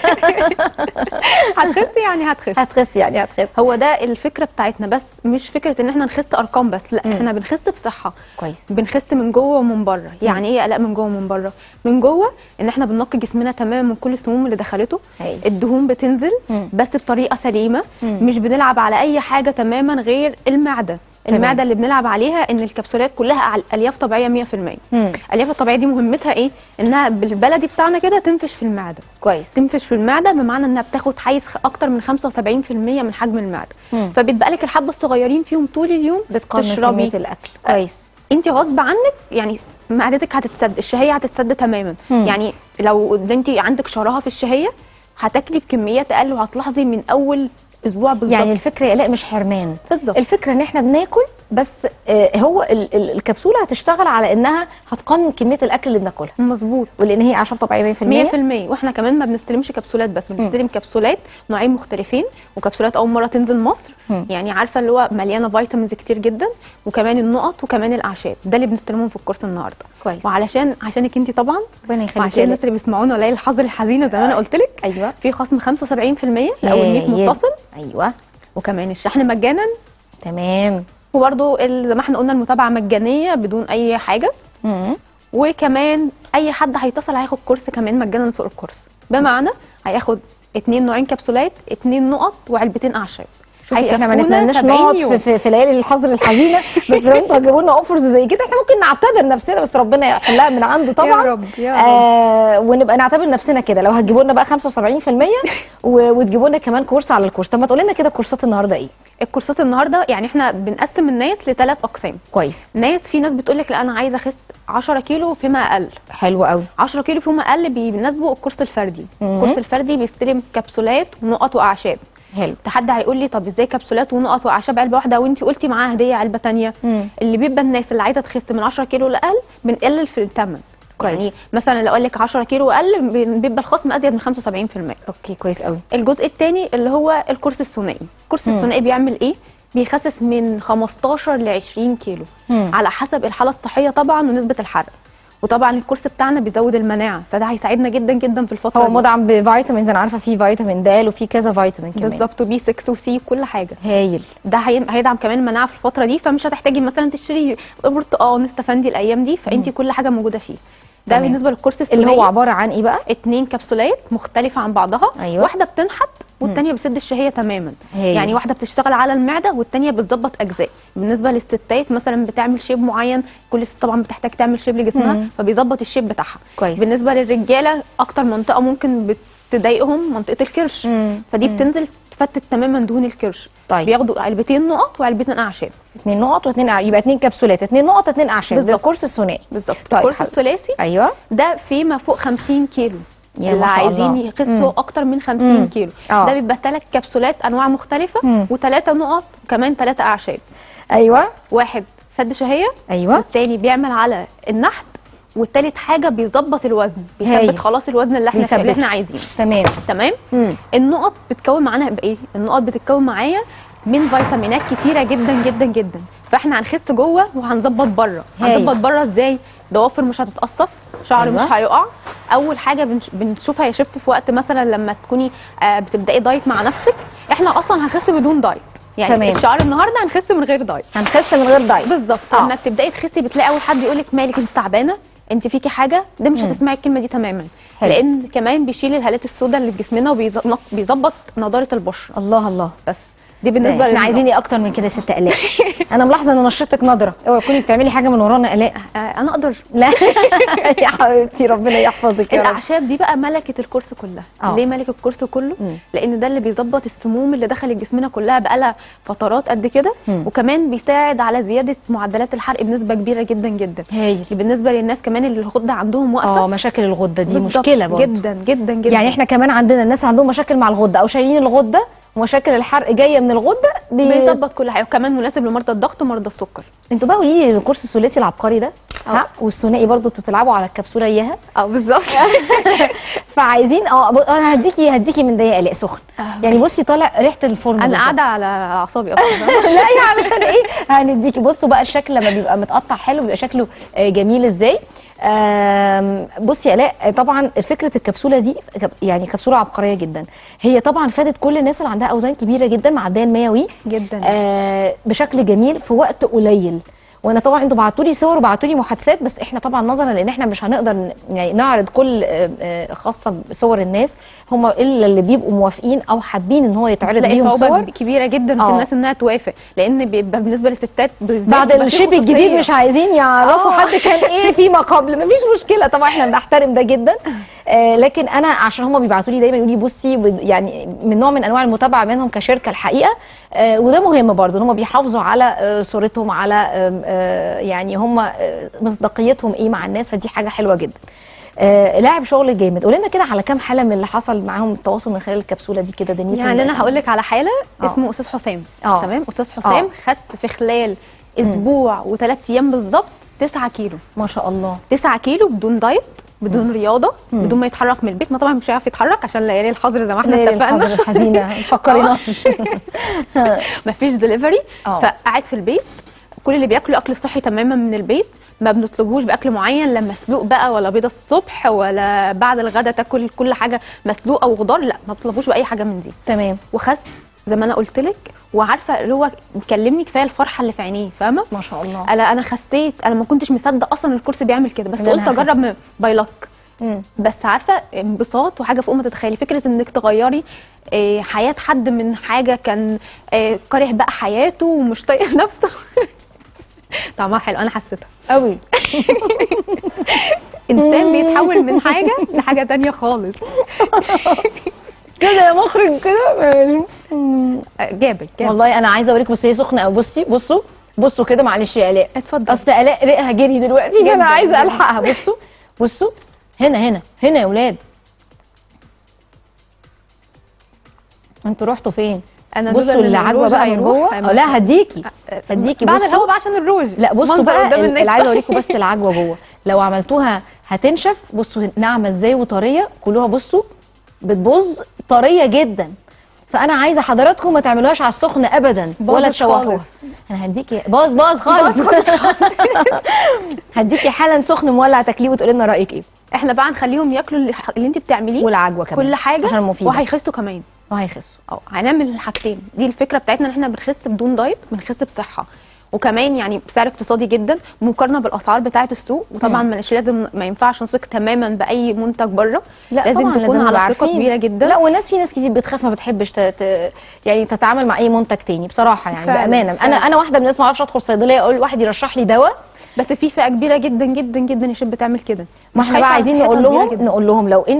[SPEAKER 5] هتخسي يعني هتخسي
[SPEAKER 1] هتخسي يعني هتخسي
[SPEAKER 5] هو ده الفكره بتاعتنا بس مش فكره ان احنا نخس ارقام بس لا
[SPEAKER 1] مم.
[SPEAKER 5] احنا بنخس بصحه
[SPEAKER 1] كويس
[SPEAKER 5] بنخس من جوه ومن بره يعني ايه قلق من جوه ومن بره من جوه ان احنا بننقي جسمنا تماما من كل السموم اللي دخلته
[SPEAKER 1] هايل.
[SPEAKER 5] الدهون بتنزل
[SPEAKER 1] مم.
[SPEAKER 5] بس بطريقه سليمه
[SPEAKER 1] مم.
[SPEAKER 5] مش بنلعب على اي حاجه تماما غير المعده
[SPEAKER 1] تمام.
[SPEAKER 5] المعده اللي بنلعب عليها ان الكبسولات كلها على- الياف طبيعيه 100%
[SPEAKER 1] مم.
[SPEAKER 5] الالياف الطبيعيه دي مهمتها ايه انها بالبلدي بتاعنا كده تنفش في المعده
[SPEAKER 1] كويس
[SPEAKER 5] تنفش في المعده بمعنى انها بتاخد حيز خ- اكتر من 75% من حجم المعده
[SPEAKER 1] مم.
[SPEAKER 5] فبيتبقى لك الحبه الصغيرين فيهم طول اليوم
[SPEAKER 1] بتقارن
[SPEAKER 5] تشربي
[SPEAKER 1] كميه الاكل كويس
[SPEAKER 5] انت غصب عنك يعني معدتك هتتسد الشهيه هتتسد تماما
[SPEAKER 1] مم.
[SPEAKER 5] يعني لو انت عندك شراهه في الشهيه هتاكلي بكميات اقل وهتلاحظي من اول اسبوع بالظبط
[SPEAKER 1] يعني الفكره يا الاء مش حرمان
[SPEAKER 5] بالظبط
[SPEAKER 1] الفكره ان احنا بناكل بس آه، هو ال- ال- الكبسوله هتشتغل على انها هتقنن كميه الاكل اللي بناكلها
[SPEAKER 5] مظبوط
[SPEAKER 1] ولان هي اعشاب طبيعيه 100%
[SPEAKER 5] 100% واحنا كمان ما بنستلمش كبسولات بس بنستلم كبسولات نوعين مختلفين وكبسولات اول مره تنزل مصر
[SPEAKER 1] مم.
[SPEAKER 5] يعني عارفه اللي هو مليانه فيتامينز كتير جدا وكمان النقط وكمان الاعشاب ده اللي بنستلمهم في الكورس النهارده
[SPEAKER 1] كويس
[SPEAKER 5] وعلشان عشانك انت طبعا
[SPEAKER 1] ربنا يخليك
[SPEAKER 5] وعشان
[SPEAKER 1] يا
[SPEAKER 5] الناس اللي بيسمعونا ولا الحظر الحزينه زي ما انا قلت لك
[SPEAKER 1] ايوه
[SPEAKER 5] في خصم 75% لاول 100
[SPEAKER 1] هايل.
[SPEAKER 5] متصل
[SPEAKER 1] ايوه
[SPEAKER 5] وكمان الشحن مجانا
[SPEAKER 1] تمام
[SPEAKER 5] وبرده زي ما احنا قلنا المتابعه مجانيه بدون اي حاجه
[SPEAKER 1] مم.
[SPEAKER 5] وكمان اي حد هيتصل هياخد كورس كمان مجانا فوق الكورس بمعنى هياخد اتنين نوعين كبسولات اتنين نقط وعلبتين اعشاب
[SPEAKER 1] شوفي احنا ما
[SPEAKER 5] هيكفونا
[SPEAKER 1] نتمناش
[SPEAKER 5] 70
[SPEAKER 1] نقعد
[SPEAKER 5] يوم.
[SPEAKER 1] في, في, في ليالي الحظر الحزينه بس لو انتوا هتجيبوا لنا اوفرز زي كده احنا ممكن نعتبر نفسنا بس ربنا يحلها من عنده طبعا
[SPEAKER 5] يا رب يا رب
[SPEAKER 1] آه ونبقى نعتبر نفسنا كده لو هتجيبوا لنا بقى 75% و- وتجيبوا لنا كمان كورس على الكورس طب ما تقول لنا كده كورسات النهارده ايه
[SPEAKER 5] الكورسات النهارده يعني احنا بنقسم الناس لثلاث اقسام
[SPEAKER 1] كويس
[SPEAKER 5] ناس في ناس بتقول لك لا انا عايزه اخس 10 كيلو فيما اقل
[SPEAKER 1] حلو قوي
[SPEAKER 5] 10 كيلو فيما اقل بيناسبوا الكورس الفردي
[SPEAKER 1] مم.
[SPEAKER 5] الكورس الفردي بيستلم كبسولات ونقط واعشاب
[SPEAKER 1] حلو
[SPEAKER 5] حد هيقول لي طب ازاي كبسولات ونقط واعشاب علبه واحده وانت قلتي معاها هديه علبه تانية
[SPEAKER 1] مم.
[SPEAKER 5] اللي بيبقى الناس اللي عايزه تخس من 10 كيلو لاقل بنقلل في الثمن
[SPEAKER 1] كويس.
[SPEAKER 5] يعني مثلا لو اقول لك 10 كيلو اقل بي- بيبقى الخصم ازيد من 75%
[SPEAKER 1] اوكي كويس قوي
[SPEAKER 5] الجزء الثاني اللي هو الكورس الثنائي الكورس
[SPEAKER 1] مم.
[SPEAKER 5] الثنائي بيعمل ايه بيخسس من 15 ل 20 كيلو
[SPEAKER 1] مم.
[SPEAKER 5] على حسب الحاله الصحيه طبعا ونسبه الحرق وطبعا الكورس بتاعنا بيزود المناعه فده هيساعدنا جدا جدا في الفتره
[SPEAKER 1] هو
[SPEAKER 5] دي.
[SPEAKER 1] مدعم بفيتامينز انا عارفه فيه فيتامين د وفي كذا فيتامين كمان
[SPEAKER 5] بالظبط وبي 6 وسي وكل حاجه
[SPEAKER 1] هايل
[SPEAKER 5] ده هي- هيدعم كمان المناعه في الفتره دي فمش هتحتاجي مثلا تشتري برتقال استفندي الايام دي فانت كل حاجه موجوده فيه ده
[SPEAKER 1] تمام.
[SPEAKER 5] بالنسبه للكورس الثنائي
[SPEAKER 1] اللي هو عباره عن ايه بقى
[SPEAKER 5] اتنين كبسولات مختلفه عن بعضها
[SPEAKER 1] أيوة.
[SPEAKER 5] واحده بتنحت والتانيه بتسد الشهيه تماما
[SPEAKER 1] هايل.
[SPEAKER 5] يعني واحده بتشتغل على المعده والتانيه بتظبط اجزاء بالنسبه للستات مثلا بتعمل شيب معين كل ست طبعا بتحتاج تعمل شيب لجسمها
[SPEAKER 1] مم.
[SPEAKER 5] فبيظبط الشيب بتاعها
[SPEAKER 1] كويس.
[SPEAKER 5] بالنسبه للرجاله اكتر منطقه ممكن بتضايقهم منطقه الكرش
[SPEAKER 1] مم.
[SPEAKER 5] فدي
[SPEAKER 1] مم.
[SPEAKER 5] بتنزل تفتت تماما دهون الكرش
[SPEAKER 1] طيب.
[SPEAKER 5] بياخدوا علبتين نقط وعلبتين اعشاب
[SPEAKER 1] اتنين نقط واتنين أع- يبقى اتنين كبسولات اتنين نقط اتنين اعشاب ده
[SPEAKER 5] بالظبط.
[SPEAKER 1] الكورس الثنائي
[SPEAKER 5] بالظبط
[SPEAKER 1] طيب،
[SPEAKER 5] الكورس
[SPEAKER 1] حلو.
[SPEAKER 5] الثلاثي
[SPEAKER 1] ايوه
[SPEAKER 5] ده فيما فوق 50 كيلو
[SPEAKER 1] يا
[SPEAKER 5] اللي
[SPEAKER 1] ما شاء
[SPEAKER 5] عايزين
[SPEAKER 1] الله.
[SPEAKER 5] يخسوا
[SPEAKER 1] مم.
[SPEAKER 5] اكتر من 50
[SPEAKER 1] مم.
[SPEAKER 5] كيلو
[SPEAKER 1] آه.
[SPEAKER 5] ده بيبقى ثلاث كبسولات انواع مختلفه
[SPEAKER 1] مم.
[SPEAKER 5] وثلاثه نقط وكمان ثلاثه اعشاب
[SPEAKER 1] ايوه
[SPEAKER 5] واحد سد شهيه
[SPEAKER 1] ايوه
[SPEAKER 5] والتاني بيعمل على النحت والتالت حاجه بيظبط الوزن
[SPEAKER 1] هايل.
[SPEAKER 5] بيثبت خلاص الوزن اللي احنا
[SPEAKER 1] بيثبت.
[SPEAKER 5] اللي احنا عايزينه
[SPEAKER 1] تمام
[SPEAKER 5] تمام
[SPEAKER 1] مم.
[SPEAKER 5] النقط بتكون معانا بايه النقط بتتكون معايا من فيتامينات كتيره جدا جدا جدا فاحنا هنخس جوه وهنظبط بره
[SPEAKER 1] هايل.
[SPEAKER 5] هنظبط بره ازاي ضوافر مش هتتقصف شعر
[SPEAKER 1] أيوة.
[SPEAKER 5] مش هيقع اول حاجه بنش- بنشوفها يشف في وقت مثلا لما تكوني آه بتبداي دايت مع نفسك احنا اصلا هنخس بدون دايت يعني
[SPEAKER 1] تمام.
[SPEAKER 5] الشعر النهارده هنخس من غير دايت
[SPEAKER 1] هنخس من غير دايت
[SPEAKER 5] بالظبط
[SPEAKER 1] آه.
[SPEAKER 5] لما بتبداي تخسي بتلاقي اول حد يقول لك مالك انت تعبانه انت فيكي حاجه ده مش
[SPEAKER 1] مم.
[SPEAKER 5] هتسمعي الكلمه دي تماما
[SPEAKER 1] حلو.
[SPEAKER 5] لان كمان بيشيل الهالات السوداء اللي في جسمنا وبيظبط نضاره البشره
[SPEAKER 1] الله الله
[SPEAKER 5] بس دي بالنسبه
[SPEAKER 1] احنا
[SPEAKER 5] للنقط.
[SPEAKER 1] عايزين ايه اكتر من كده يا ست الاء انا ملاحظه ان نشرتك نضره اوعي تكوني بتعملي حاجه من ورانا الاء
[SPEAKER 5] آه انا اقدر
[SPEAKER 1] لا يا حبيبتي ربنا يحفظك يا رب
[SPEAKER 5] الاعشاب دي بقى ملكه الكورس كلها
[SPEAKER 1] آه.
[SPEAKER 5] ليه ملك الكورس كله
[SPEAKER 1] مم.
[SPEAKER 5] لان ده اللي بيظبط السموم اللي دخلت جسمنا كلها بقالها فترات قد كده
[SPEAKER 1] مم.
[SPEAKER 5] وكمان بيساعد على زياده معدلات الحرق بنسبه كبيره جدا جدا
[SPEAKER 1] هايل
[SPEAKER 5] بالنسبه للناس كمان اللي الغده عندهم
[SPEAKER 1] اه
[SPEAKER 5] واقفه
[SPEAKER 1] مشاكل الغده دي
[SPEAKER 5] بالظبط،
[SPEAKER 1] مشكله برضه
[SPEAKER 5] جدا جدا جدا
[SPEAKER 1] يعني احنا كمان عندنا الناس عندهم مشاكل مع الغده او شايلين الغده ومشاكل الحرق جايه من الغده بي...
[SPEAKER 5] بيظبط كل حاجه وكمان مناسب لمرضى الضغط ومرضى السكر
[SPEAKER 1] انتوا بقى قولي لي الكورس الثلاثي العبقري ده
[SPEAKER 5] اه.
[SPEAKER 1] ها والثنائي برضه بتلعبوا على الكبسوله اياها
[SPEAKER 5] اه بالظبط
[SPEAKER 1] فعايزين اه ب- انا هديكي هديكي من ده يا الاء سخن
[SPEAKER 5] آه،
[SPEAKER 1] يعني
[SPEAKER 5] ماشي.
[SPEAKER 1] بصي طالع ريحه الفرن
[SPEAKER 5] انا
[SPEAKER 1] بالظبط.
[SPEAKER 5] قاعده على على اعصابي اصلا
[SPEAKER 1] لا يا علشان ايه هنديكي بصوا بقى الشكل لما بيبقى متقطع حلو بيبقى شكله آه، جميل ازاي آم، بصي يا الاء آه، طبعا فكره الكبسوله دي كب- يعني كبسوله عبقريه جدا هي طبعا فادت كل الناس اللي عندها اوزان كبيره جدا معديه ال 100 وي
[SPEAKER 5] جدا
[SPEAKER 1] آه بشكل جميل في وقت قليل وانا طبعا انتوا بعتوا لي صور وبعتوا لي محادثات بس احنا طبعا نظرا لان احنا مش هنقدر ن- يعني نعرض كل آه، آه، خاصه بصور الناس هم الا اللي بيبقوا موافقين او حابين ان هو يتعرض
[SPEAKER 5] تلاقي
[SPEAKER 1] ليهم
[SPEAKER 5] صعوبه
[SPEAKER 1] صور
[SPEAKER 5] كبيره جدا في
[SPEAKER 1] اه.
[SPEAKER 5] الناس انها توافق لان بيبقى بالنسبه للستات بالذات
[SPEAKER 1] بعد
[SPEAKER 5] بيبقى في
[SPEAKER 1] الشيب الجديد
[SPEAKER 5] خصوصية.
[SPEAKER 1] مش عايزين يعرفوا
[SPEAKER 5] اه.
[SPEAKER 1] حد كان ايه فيما قبل مفيش مشكله طبعا احنا بنحترم ده جدا آه لكن انا عشان هم بيبعتوا لي دايما يقولوا لي بصي بد- يعني من نوع من انواع المتابعه منهم كشركه الحقيقه آه وده مهم برضو ان هم بيحافظوا على آه صورتهم على آه آه يعني هم آه مصداقيتهم ايه مع الناس فدي حاجه حلوه جدا آه لاعب شغل جامد قول لنا كده على كام حاله من اللي حصل معاهم التواصل من خلال الكبسوله دي كده دنيتهم
[SPEAKER 5] يعني انا
[SPEAKER 1] بقت
[SPEAKER 5] هقول لك على حاله
[SPEAKER 1] اه.
[SPEAKER 5] اسمه استاذ حسام
[SPEAKER 1] اه.
[SPEAKER 5] تمام استاذ حسام خس في خلال اسبوع وثلاث ايام بالظبط 9 كيلو
[SPEAKER 1] ما شاء الله
[SPEAKER 5] 9 كيلو بدون دايت بدون رياضه بدون ما يتحرك من البيت ما طبعا مش هيعرف يتحرك عشان ليالي الحظر زي ما احنا
[SPEAKER 1] ليالي
[SPEAKER 5] اتفقنا
[SPEAKER 1] الحظر الحزينه ما فكرناش
[SPEAKER 5] مفيش دليفري
[SPEAKER 1] اه.
[SPEAKER 5] فقاعد في البيت كل اللي بياكله اكل صحي تماما من البيت ما بنطلبوش باكل معين لا مسلوق بقى ولا بيضه الصبح ولا بعد الغداء تاكل كل حاجه مسلوقه وخضار لا ما بنطلبوش باي حاجه من دي
[SPEAKER 1] تمام
[SPEAKER 5] وخس زي ما انا قلت لك وعارفه اللي هو مكلمني كفايه الفرحه اللي في عينيه فاهمه
[SPEAKER 1] ما شاء الله
[SPEAKER 5] انا انا خسيت انا ما كنتش مصدق اصلا الكورس بيعمل كده بس
[SPEAKER 1] إن أنا
[SPEAKER 5] قلت اجرب
[SPEAKER 1] هخس.
[SPEAKER 5] م- باي لك
[SPEAKER 1] مم.
[SPEAKER 5] بس عارفه انبساط وحاجه فوق ما تتخيلي فكره انك تغيري آه، حياه حد من حاجه كان آه، كاره بقى حياته ومش طايق نفسه طعمها حلو انا حسيتها
[SPEAKER 1] قوي
[SPEAKER 5] انسان بيتحول من حاجه لحاجه تانية خالص
[SPEAKER 1] كده يا مخرج كده
[SPEAKER 5] آه، جابت جابت
[SPEAKER 1] والله انا عايزه اوريك بس هي سخنه قوي بصي بصوا بصوا كده معلش يا الاء
[SPEAKER 5] اتفضل
[SPEAKER 1] اصل الاء ريقها جري دلوقتي
[SPEAKER 5] جدا
[SPEAKER 1] انا عايزه
[SPEAKER 5] جدا.
[SPEAKER 1] الحقها بصوا بصوا هنا هنا هنا يا ولاد انتوا رحتوا فين
[SPEAKER 5] انا
[SPEAKER 1] بصوا
[SPEAKER 5] لولا إن
[SPEAKER 1] اللي عجوه
[SPEAKER 5] الروج
[SPEAKER 1] بقى من
[SPEAKER 5] هيروح،
[SPEAKER 1] جوه
[SPEAKER 5] هيبقى-
[SPEAKER 1] آه، لا هديكي هديكي
[SPEAKER 5] بعد
[SPEAKER 1] بصوا.
[SPEAKER 5] الهوا بقى عشان الروج
[SPEAKER 1] لا بصوا
[SPEAKER 5] منظر
[SPEAKER 1] بقى
[SPEAKER 5] قدام
[SPEAKER 1] ال-
[SPEAKER 5] الناس
[SPEAKER 1] اللي عايزه اوريكم بس العجوه جوه لو عملتوها هتنشف بصوا ناعمه ازاي وطريه كلوها بصوا بتبوظ طريه جدا فانا عايزه حضراتكم ما تعملوهاش على السخن ابدا ولا
[SPEAKER 5] باظت
[SPEAKER 1] تشوحوها
[SPEAKER 5] خالص.
[SPEAKER 1] انا هديكي باظ باظ خالص هديكي حالا سخن مولع تاكليه وتقولي لنا رايك ايه
[SPEAKER 5] احنا بقى نخليهم ياكلوا اللي, اللي انت بتعمليه
[SPEAKER 1] والعجوه كمان
[SPEAKER 5] كل حاجه
[SPEAKER 1] عشان مفيده
[SPEAKER 5] وهيخسوا كمان
[SPEAKER 1] وهيخسوا
[SPEAKER 5] اه هنعمل الحاجتين دي الفكره بتاعتنا ان احنا بنخس بدون دايت بنخس بصحه وكمان يعني بسعر اقتصادي جدا مقارنه بالاسعار بتاعه السوق وطبعا مش لازم ما ينفعش نثق تماما باي منتج بره
[SPEAKER 1] لا
[SPEAKER 5] لازم
[SPEAKER 1] طبعاً
[SPEAKER 5] تكون
[SPEAKER 1] نبقى
[SPEAKER 5] على ثقه
[SPEAKER 1] عارفين.
[SPEAKER 5] كبيره جدا
[SPEAKER 1] لا والناس في ناس كتير بتخاف ما بتحبش ت... ت... يعني تتعامل مع اي منتج تاني بصراحه يعني
[SPEAKER 5] فعلاً،
[SPEAKER 1] بامانه
[SPEAKER 5] فعلاً.
[SPEAKER 1] انا انا واحده من الناس ما اعرفش ادخل صيدليه اقول واحد يرشح لي دواء
[SPEAKER 5] بس في فئه كبيره جدا جدا جدا يا شيخ بتعمل كده
[SPEAKER 1] ما
[SPEAKER 5] مش
[SPEAKER 1] احنا بقى
[SPEAKER 5] خايفة على
[SPEAKER 1] عايزين
[SPEAKER 5] صحتها
[SPEAKER 1] نقول
[SPEAKER 5] كبيرة
[SPEAKER 1] لهم
[SPEAKER 5] جداً.
[SPEAKER 1] نقول لهم لو انتوا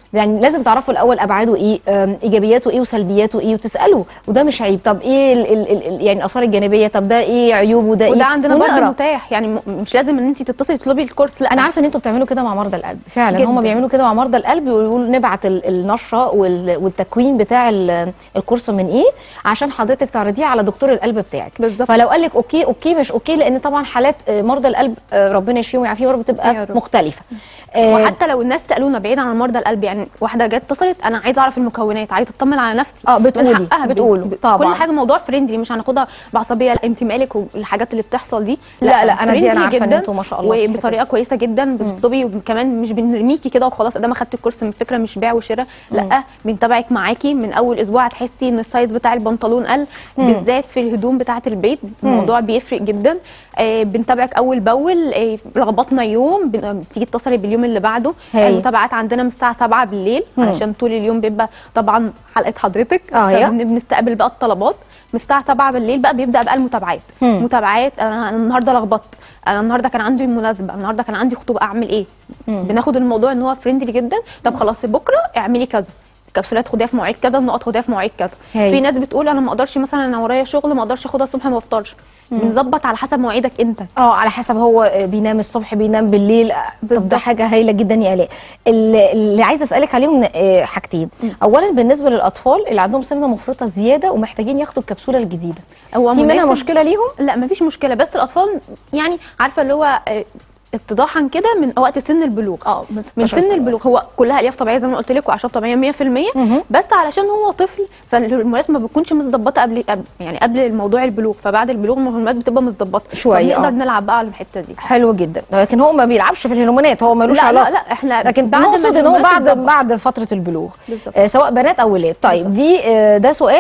[SPEAKER 1] يعني لازم تعرفوا الاول ابعاده ايه آم، ايجابياته ايه وسلبياته ايه وتسالوا وده مش عيب طب ايه ال ال ال يعني الاثار الجانبيه طب ده ايه عيوبه ده ايه
[SPEAKER 5] وده عندنا برضه
[SPEAKER 1] ونقرا.
[SPEAKER 5] متاح يعني م- مش لازم ان انت تتصلي تطلبي الكورس لا
[SPEAKER 1] انا عارفه ان انتوا بتعملوا كده مع مرضى القلب فعلا
[SPEAKER 5] جداً.
[SPEAKER 1] هم بيعملوا كده مع مرضى القلب ويقولوا نبعت ال- النشره وال- والتكوين بتاع ال- الكورس من ايه عشان حضرتك تعرضيه على دكتور القلب بتاعك
[SPEAKER 5] بالظبط.
[SPEAKER 1] فلو قال لك اوكي اوكي مش اوكي لان طبعا حالات آه، مرضى القلب آه، ربنا يشفيهم ويعافيهم يا رب
[SPEAKER 5] يا
[SPEAKER 1] بتبقى
[SPEAKER 5] رب.
[SPEAKER 1] مختلفه آه،
[SPEAKER 5] وحتى لو الناس سالونا بعيدا عن مرضى القلب يعني واحده جت اتصلت انا عايزه اعرف المكونات عايزه اطمن على نفسي
[SPEAKER 1] اه
[SPEAKER 5] من
[SPEAKER 1] بتقولي
[SPEAKER 5] حقها
[SPEAKER 1] بتقولوا
[SPEAKER 5] ب-
[SPEAKER 1] طبعا
[SPEAKER 5] كل حاجه موضوع فريندلي مش هناخدها بعصبيه لا انت مالك والحاجات اللي بتحصل دي
[SPEAKER 1] لا، لا، أنا دي أنا
[SPEAKER 5] friendly
[SPEAKER 1] عارفة إن
[SPEAKER 5] جدا
[SPEAKER 1] انتوا ما شاء الله في الحتة
[SPEAKER 5] وبطريقه كويسه جدا بتطلبي وكمان مش بنرميكي كده وخلاص ده ما خدت الكورس من فكره مش بيع وشراء لا بنتابعك معاكي من اول اسبوع هتحسي ان السايز بتاع البنطلون قل بالذات في الهدوم بتاعه البيت الموضوع بيفرق جدا آه بنتابعك اول باول آه لخبطنا يوم بن- بتيجي تتصلي باليوم اللي بعده
[SPEAKER 1] هاي.
[SPEAKER 5] المتابعات عندنا من الساعه 7 بالليل
[SPEAKER 1] مم.
[SPEAKER 5] عشان طول اليوم بيبقى طبعا حلقه حضرتك
[SPEAKER 1] آه، هي.
[SPEAKER 5] فبن- بنستقبل بقى الطلبات من الساعه 7 بالليل بقى بيبدا بقى المتابعات
[SPEAKER 1] مم.
[SPEAKER 5] متابعات انا أنا النهارده لخبطت انا النهارده كان عندي مناسبه النهارده كان عندي خطوبه اعمل ايه بناخد الموضوع ان هو فريندلي جدا طب خلاص بكره اعملي كذا كبسولات خديها في مواعيد كذا النقط خديها في مواعيد كذا
[SPEAKER 1] هاي.
[SPEAKER 5] في ناس بتقول انا ما اقدرش مثلا انا ورايا شغل ما اقدرش اخدها الصبح ما بفطرش بنظبط على حسب مواعيدك انت
[SPEAKER 1] اه على حسب هو آه، بينام الصبح بينام بالليل آه، طب ده
[SPEAKER 5] بالظبط.
[SPEAKER 1] حاجه هايله جدا يا الاء اللي اللي عايزه اسالك عليهم آه، حاجتين اولا بالنسبه للاطفال اللي عندهم سمنه مفرطه زياده ومحتاجين ياخدوا الكبسوله الجديده
[SPEAKER 5] هو
[SPEAKER 1] في منها
[SPEAKER 5] مناسب-
[SPEAKER 1] مشكله ليهم
[SPEAKER 5] لا مفيش مشكله بس الاطفال يعني عارفه اللي هو آه، اتضاحا كده من وقت سن البلوغ
[SPEAKER 1] اه من
[SPEAKER 5] من
[SPEAKER 1] 16
[SPEAKER 5] سن
[SPEAKER 1] سنة
[SPEAKER 5] البلوغ هو كلها الياف طبيعيه زي ما قلت لك واعشاب طبيعيه 100%
[SPEAKER 1] مهم.
[SPEAKER 5] بس علشان هو طفل فالهرمونات ما بتكونش متظبطه قبل قبل- يعني قبل الموضوع البلوغ فبعد البلوغ الهرمونات بتبقى متظبطه
[SPEAKER 1] شوية،
[SPEAKER 5] فبنقدر
[SPEAKER 1] آه.
[SPEAKER 5] نلعب بقى على الحته دي
[SPEAKER 1] حلو جدا لكن هو ما بيلعبش في الهرمونات هو ملوش
[SPEAKER 5] لا لا
[SPEAKER 1] علاقه
[SPEAKER 5] لا احنا
[SPEAKER 1] لكن
[SPEAKER 5] بعد ما
[SPEAKER 1] نقصد ان هو
[SPEAKER 5] الهرمونات
[SPEAKER 1] بعد
[SPEAKER 5] تتظبط.
[SPEAKER 1] بعد فتره البلوغ
[SPEAKER 5] بالظبط.
[SPEAKER 1] آه سواء بنات او ولاد طيب دي آه ده سؤال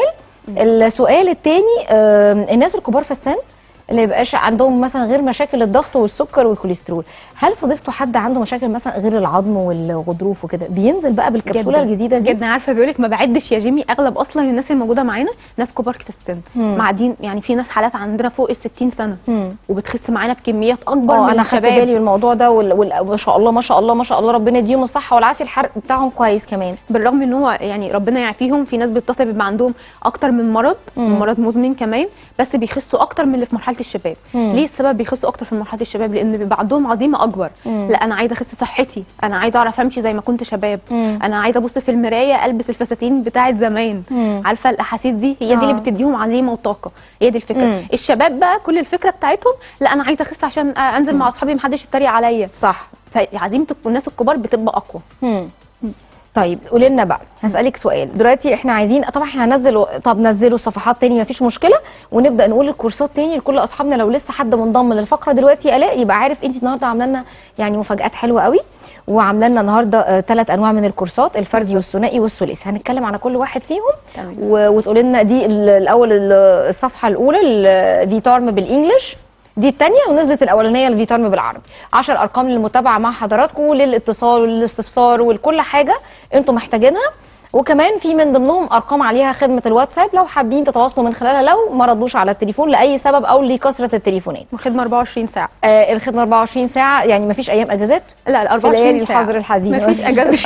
[SPEAKER 1] السؤال الثاني آه الناس الكبار في السن اللي يبقاش عندهم مثلا غير مشاكل الضغط والسكر والكوليسترول هل صادفتوا حد عنده مشاكل مثلا غير العظم والغضروف وكده بينزل بقى بالكبسوله
[SPEAKER 5] جداً.
[SPEAKER 1] الجديده دي
[SPEAKER 5] جدا عارفه بيقول لك ما بعدش يا جيمي اغلب اصلا الناس الموجوده معانا ناس كبار في السن
[SPEAKER 1] مم.
[SPEAKER 5] معدين يعني في ناس حالات عندنا فوق ال 60 سنه
[SPEAKER 1] مم.
[SPEAKER 5] وبتخس معانا بكميات اكبر
[SPEAKER 1] اه
[SPEAKER 5] من
[SPEAKER 1] انا خدت
[SPEAKER 5] الشباب
[SPEAKER 1] بالي من الموضوع ده وال... وال... ما شاء الله ما شاء الله ما شاء الله ربنا يديهم الصحه والعافيه الحرق بتاعهم كويس كمان
[SPEAKER 5] بالرغم ان هو يعني ربنا يعافيهم في ناس بتتصل بيبقى عندهم اكتر من مرض
[SPEAKER 1] مم.
[SPEAKER 5] مرض مزمن كمان بس بيخسوا اكتر من اللي في مرحله الشباب
[SPEAKER 1] مم.
[SPEAKER 5] ليه السبب بيخسوا اكتر في مرحله الشباب لان بيبقى عندهم عزيمه اكبر
[SPEAKER 1] مم.
[SPEAKER 5] لا انا عايزه اخس صحتي انا عايزه اعرف امشي زي ما كنت شباب
[SPEAKER 1] مم.
[SPEAKER 5] انا عايزه ابص في المرايه البس الفساتين بتاعه زمان
[SPEAKER 1] مم.
[SPEAKER 5] عارفه الاحاسيس دي هي دي اللي
[SPEAKER 1] آه.
[SPEAKER 5] بتديهم عزيمه وطاقه هي دي الفكره
[SPEAKER 1] مم.
[SPEAKER 5] الشباب بقى كل الفكره بتاعتهم لا انا عايزه اخس عشان آه، انزل مع اصحابي محدش يتريق عليا
[SPEAKER 1] صح
[SPEAKER 5] فعزيمه الناس الكبار بتبقى اقوى
[SPEAKER 1] مم. طيب قولي لنا بقى هسألك سؤال دلوقتي احنا عايزين طبعا احنا هننزل طب نزلوا صفحات تاني مفيش مشكله ونبدا نقول الكورسات تاني لكل اصحابنا لو لسه حد منضم للفقره دلوقتي يا الاء يبقى عارف انت النهارده عامله لنا يعني مفاجات حلوه قوي وعامله لنا النهارده ثلاث انواع من الكورسات الفردي والثنائي والثلاثي هنتكلم على كل واحد فيهم
[SPEAKER 5] تمام.
[SPEAKER 1] و- وتقولي لنا دي ال- الاول ال- الصفحه الاولى الفيتارم بالانجلش دي الثانيه ونزلت الاولانيه الفيتارم بالعربي 10 ارقام للمتابعه مع حضراتكم وللاتصال وللاستفسار ولكل حاجه انتم محتاجينها وكمان في من ضمنهم ارقام عليها خدمه الواتساب لو حابين تتواصلوا من خلالها لو ما ردوش على التليفون لاي سبب او لكثره التليفونات
[SPEAKER 5] وخدمه 24 ساعه
[SPEAKER 1] آه الخدمه 24 ساعه يعني ما فيش ايام اجازات
[SPEAKER 5] لا ال
[SPEAKER 1] في ليالي
[SPEAKER 5] 24 ساعه
[SPEAKER 1] الحظر الحزين
[SPEAKER 5] مفيش اجازه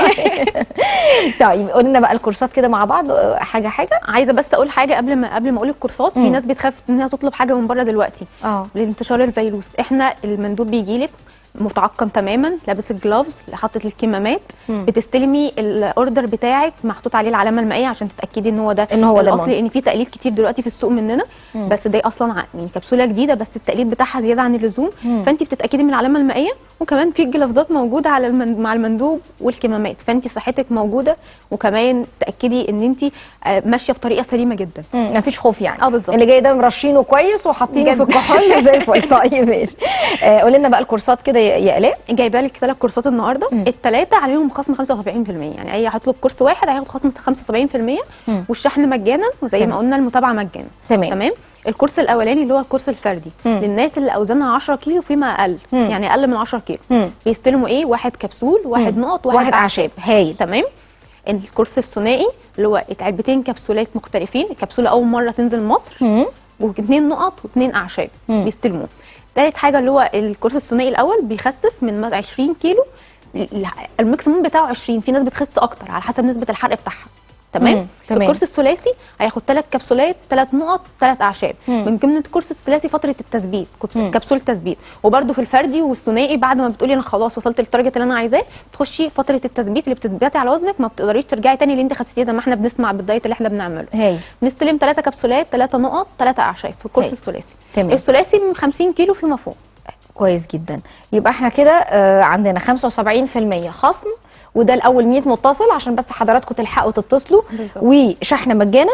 [SPEAKER 1] طيب قولي لنا بقى الكورسات كده مع بعض آه، حاجه حاجه
[SPEAKER 5] عايزه بس اقول حاجه قبل ما قبل ما اقول الكورسات في
[SPEAKER 1] مم.
[SPEAKER 5] ناس بتخاف انها تطلب حاجه من بره دلوقتي
[SPEAKER 1] اه
[SPEAKER 5] لانتشار الفيروس احنا المندوب بيجي لك متعقم تماما لابس الجلافز حاطط الكمامات
[SPEAKER 1] مم.
[SPEAKER 5] بتستلمي الاوردر بتاعك محطوط عليه العلامه المائيه عشان تتاكدي ان هو ده
[SPEAKER 1] إن هو ده
[SPEAKER 5] الاصل
[SPEAKER 1] منتج.
[SPEAKER 5] لان في تقليد كتير دلوقتي في السوق مننا
[SPEAKER 1] مم.
[SPEAKER 5] بس ده اصلا ع- يعني كبسوله جديده بس التقليد بتاعها زياده عن اللزوم
[SPEAKER 1] مم.
[SPEAKER 5] فانت بتتاكدي من العلامه المائيه وكمان في جلافزات موجوده على المن... مع المندوب والكمامات فانت صحتك موجوده وكمان تاكدي ان انت آه، ماشيه بطريقه سليمه جدا
[SPEAKER 1] مم، مفيش خوف يعني
[SPEAKER 5] اه بالظبط.
[SPEAKER 1] اللي جاي ده مرشينه كويس وحاطينه في
[SPEAKER 5] جد.
[SPEAKER 1] الكحول زي الفل طيب ماشي آه قولي لنا بقى الكورسات كده يا يا الاء
[SPEAKER 5] جايبه لك ثلاث كورسات النهارده
[SPEAKER 1] مم.
[SPEAKER 5] الثلاثه عليهم خصم 75% يعني اي هيطلب كورس واحد هياخد خصم 75%
[SPEAKER 1] مم.
[SPEAKER 5] والشحن مجانا وزي
[SPEAKER 1] تمام.
[SPEAKER 5] ما قلنا المتابعه مجانا
[SPEAKER 1] تمام.
[SPEAKER 5] تمام الكورس الاولاني اللي هو الكورس الفردي
[SPEAKER 1] مم.
[SPEAKER 5] للناس اللي اوزانها 10 كيلو فيما اقل
[SPEAKER 1] مم.
[SPEAKER 5] يعني اقل من 10 كيلو
[SPEAKER 1] مم.
[SPEAKER 5] بيستلموا ايه واحد كبسول واحد
[SPEAKER 1] مم.
[SPEAKER 5] نقط واحد,
[SPEAKER 1] واحد اعشاب هايل
[SPEAKER 5] تمام الكورس الثنائي اللي هو علبتين كبسولات مختلفين الكبسوله اول مره تنزل مصر
[SPEAKER 1] مم.
[SPEAKER 5] واثنين نقط واثنين اعشاب
[SPEAKER 1] مم.
[SPEAKER 5] بيستلموه تالت حاجه اللي هو الكورس الثنائي الاول بيخسس من 20 كيلو ال- الماكسيموم بتاعه 20 في ناس بتخس اكتر على حسب نسبه الحرق بتاعها تمام
[SPEAKER 1] مم، تمام.
[SPEAKER 5] الكورس الثلاثي هياخد ثلاث كبسولات ثلاث نقط ثلاث اعشاب
[SPEAKER 1] مم.
[SPEAKER 5] من ضمن الكورس الثلاثي فتره التثبيت كبس-
[SPEAKER 1] مم.
[SPEAKER 5] كبسوله تثبيت وبرده في الفردي والثنائي بعد ما بتقولي انا خلاص وصلت للتارجت اللي انا عايزاه بتخشي فتره التثبيت اللي بتثبتي على وزنك ما بتقدريش ترجعي تاني اللي انت خسيتيه زي ما احنا بنسمع بالدايت اللي احنا بنعمله
[SPEAKER 1] هاي
[SPEAKER 5] نستلم ثلاثه كبسولات ثلاثه نقط ثلاثه اعشاب في الكورس
[SPEAKER 1] هاي.
[SPEAKER 5] الثلاثي
[SPEAKER 1] تمام.
[SPEAKER 5] الثلاثي من 50 كيلو فيما فوق
[SPEAKER 1] كويس جدا يبقى احنا كده آه، عندنا 75% خصم وده الاول 100 متصل عشان بس حضراتكم تلحقوا تتصلوا
[SPEAKER 5] بالظبط.
[SPEAKER 1] وشحن مجانا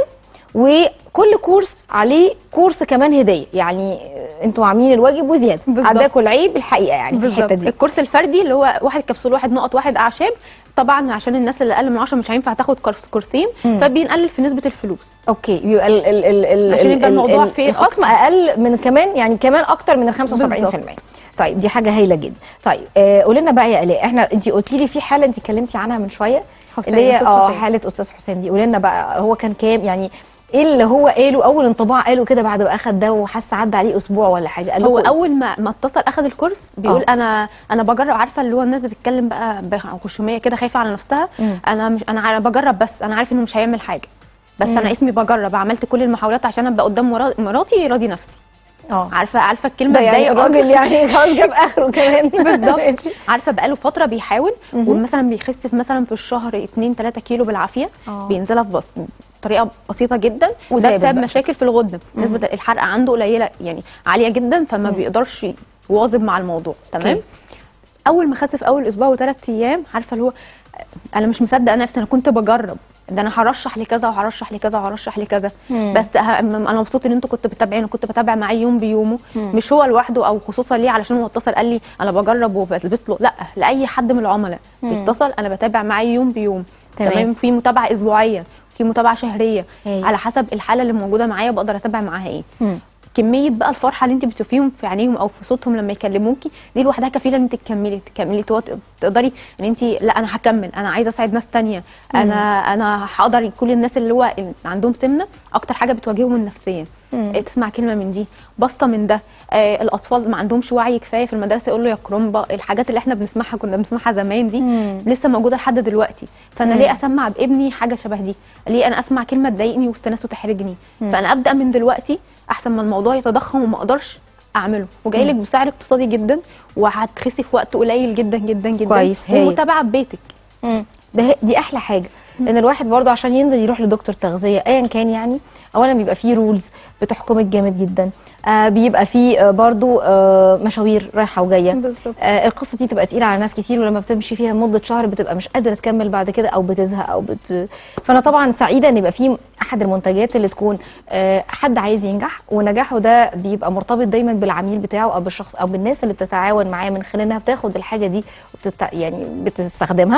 [SPEAKER 1] وكل كورس عليه كورس كمان هديه يعني آه، انتوا عاملين الواجب وزياده
[SPEAKER 5] بالظبط.
[SPEAKER 1] عداكوا العيب الحقيقه يعني في الحته دي
[SPEAKER 5] الكورس الفردي اللي هو واحد كبسول واحد نقط واحد اعشاب طبعا عشان الناس اللي اقل من 10 مش هينفع تاخد كورس كورسين
[SPEAKER 1] مم.
[SPEAKER 5] فبنقلل في نسبه الفلوس
[SPEAKER 1] اوكي يبقى ال ال ال ال
[SPEAKER 5] عشان
[SPEAKER 1] ال-
[SPEAKER 5] يبقى
[SPEAKER 1] ال-
[SPEAKER 5] الموضوع
[SPEAKER 1] ال-
[SPEAKER 5] فيه
[SPEAKER 1] الخصم
[SPEAKER 5] أكتر.
[SPEAKER 1] اقل من كمان يعني كمان اكتر من ال 75%
[SPEAKER 5] بالظبط.
[SPEAKER 1] طيب دي حاجه هايله جدا طيب آه قولي لنا بقى يا الاء احنا انت قلتي لي في حاله انت اتكلمتي عنها من شويه
[SPEAKER 5] حسين،
[SPEAKER 1] اللي هي
[SPEAKER 5] أستاذ
[SPEAKER 1] اه
[SPEAKER 5] حسين.
[SPEAKER 1] حاله استاذ حسين دي قولي لنا بقى هو كان كام يعني ايه اللي هو قاله اول انطباع قاله كده بعد ما اخد ده وحس عدى عليه اسبوع ولا حاجه قال
[SPEAKER 5] هو
[SPEAKER 1] لكم
[SPEAKER 5] اول ما ما اتصل اخد الكورس بيقول
[SPEAKER 1] آه.
[SPEAKER 5] انا انا بجرب عارفه اللي هو الناس بتتكلم بقى بخشوميه كده خايفه على نفسها
[SPEAKER 1] مم.
[SPEAKER 5] انا مش انا ع- بجرب بس انا عارف انه مش هيعمل حاجه بس
[SPEAKER 1] مم.
[SPEAKER 5] انا اسمي بجرب عملت كل المحاولات عشان ابقى قدام مرا- مراتي راضي نفسي
[SPEAKER 1] اه
[SPEAKER 5] عارفه عارفه الكلمه
[SPEAKER 1] ده يعني
[SPEAKER 5] تضايق
[SPEAKER 1] الراجل يعني خلاص جاب اخره كمان
[SPEAKER 5] بالظبط
[SPEAKER 1] ماشي.
[SPEAKER 5] عارفه بقاله فتره بيحاول
[SPEAKER 1] مهم.
[SPEAKER 5] ومثلا بيخس في مثلا في الشهر 2 3 كيلو بالعافيه
[SPEAKER 1] آه.
[SPEAKER 5] بينزلها ب- بطريقه بسيطه جدا وده
[SPEAKER 1] وثابت
[SPEAKER 5] بسبب
[SPEAKER 1] بقى.
[SPEAKER 5] مشاكل في الغده نسبه الحرق عنده قليله يعني عاليه جدا فما بيقدرش يواظب مع الموضوع تمام
[SPEAKER 1] أوكي.
[SPEAKER 5] اول ما خس في اول اسبوع وثلاث ايام عارفه اللي هو انا مش مصدقه نفسي انا كنت بجرب ده انا هرشح لكذا وهرشح لكذا وهرشح لكذا
[SPEAKER 1] مم.
[SPEAKER 5] بس ه- انا مبسوطه ان انتوا كنتوا بتتابعيني وكنت بتابع معاه يوم بيومه
[SPEAKER 1] مم.
[SPEAKER 5] مش هو لوحده او خصوصا ليه علشان هو اتصل قال لي انا بجرب وبثبت له لا لاي حد من العملاء
[SPEAKER 1] مم.
[SPEAKER 5] بيتصل انا بتابع معاه يوم بيوم
[SPEAKER 1] تمام.
[SPEAKER 5] تمام في متابعه اسبوعيه في متابعه شهريه
[SPEAKER 1] هاي.
[SPEAKER 5] على حسب الحاله اللي موجوده معايا بقدر اتابع معاها ايه
[SPEAKER 1] مم.
[SPEAKER 5] كميه بقى الفرحه اللي انت بتشوفيهم في عينيهم او في صوتهم لما يكلموكي دي لوحدها كفيله ان انت تكملي تكملي تو- تقدري ان انت لا انا هكمل انا عايزه اساعد ناس تانية انا انا هقدر كل الناس اللي هو اللي عندهم سمنه اكتر حاجه بتواجههم النفسيه
[SPEAKER 1] مم.
[SPEAKER 5] إيه، تسمع كلمه من دي بسطه من ده آه الاطفال ما عندهمش وعي كفايه في المدرسه يقول له يا كرومبا الحاجات اللي احنا بنسمعها كنا بنسمعها زمان دي
[SPEAKER 1] مم.
[SPEAKER 5] لسه موجوده لحد دلوقتي فانا
[SPEAKER 1] مم.
[SPEAKER 5] ليه اسمع بابني حاجه شبه دي ليه انا اسمع كلمه تضايقني وسط ناس وتحرجني
[SPEAKER 1] مم.
[SPEAKER 5] فانا ابدا من دلوقتي احسن ما الموضوع يتضخم وما اقدرش اعمله وجاي لك
[SPEAKER 1] مم.
[SPEAKER 5] بسعر اقتصادي جدا وهتخسي في وقت قليل جدا جدا جدا
[SPEAKER 1] كويس، هايل.
[SPEAKER 5] ومتابعه ببيتك
[SPEAKER 1] مم. ده دي احلى حاجه ان الواحد برضه عشان ينزل يروح لدكتور تغذيه ايا كان يعني اولا بيبقى فيه رولز بتحكمك جامد جدا آه بيبقى فيه آه برضه آه مشاوير رايحه وجايه
[SPEAKER 5] بالظبط.
[SPEAKER 1] آه القصه دي تبقى تقيله على ناس كتير ولما بتمشي فيها مده شهر بتبقى مش قادره تكمل بعد كده او بتزهق او بت... فانا طبعا سعيده ان يبقى في احد المنتجات اللي تكون آه حد عايز ينجح ونجاحه ده بيبقى مرتبط دايما بالعميل بتاعه او بالشخص او بالناس اللي بتتعاون معاه من خلال انها بتاخد الحاجه دي وبتت... يعني بتستخدمها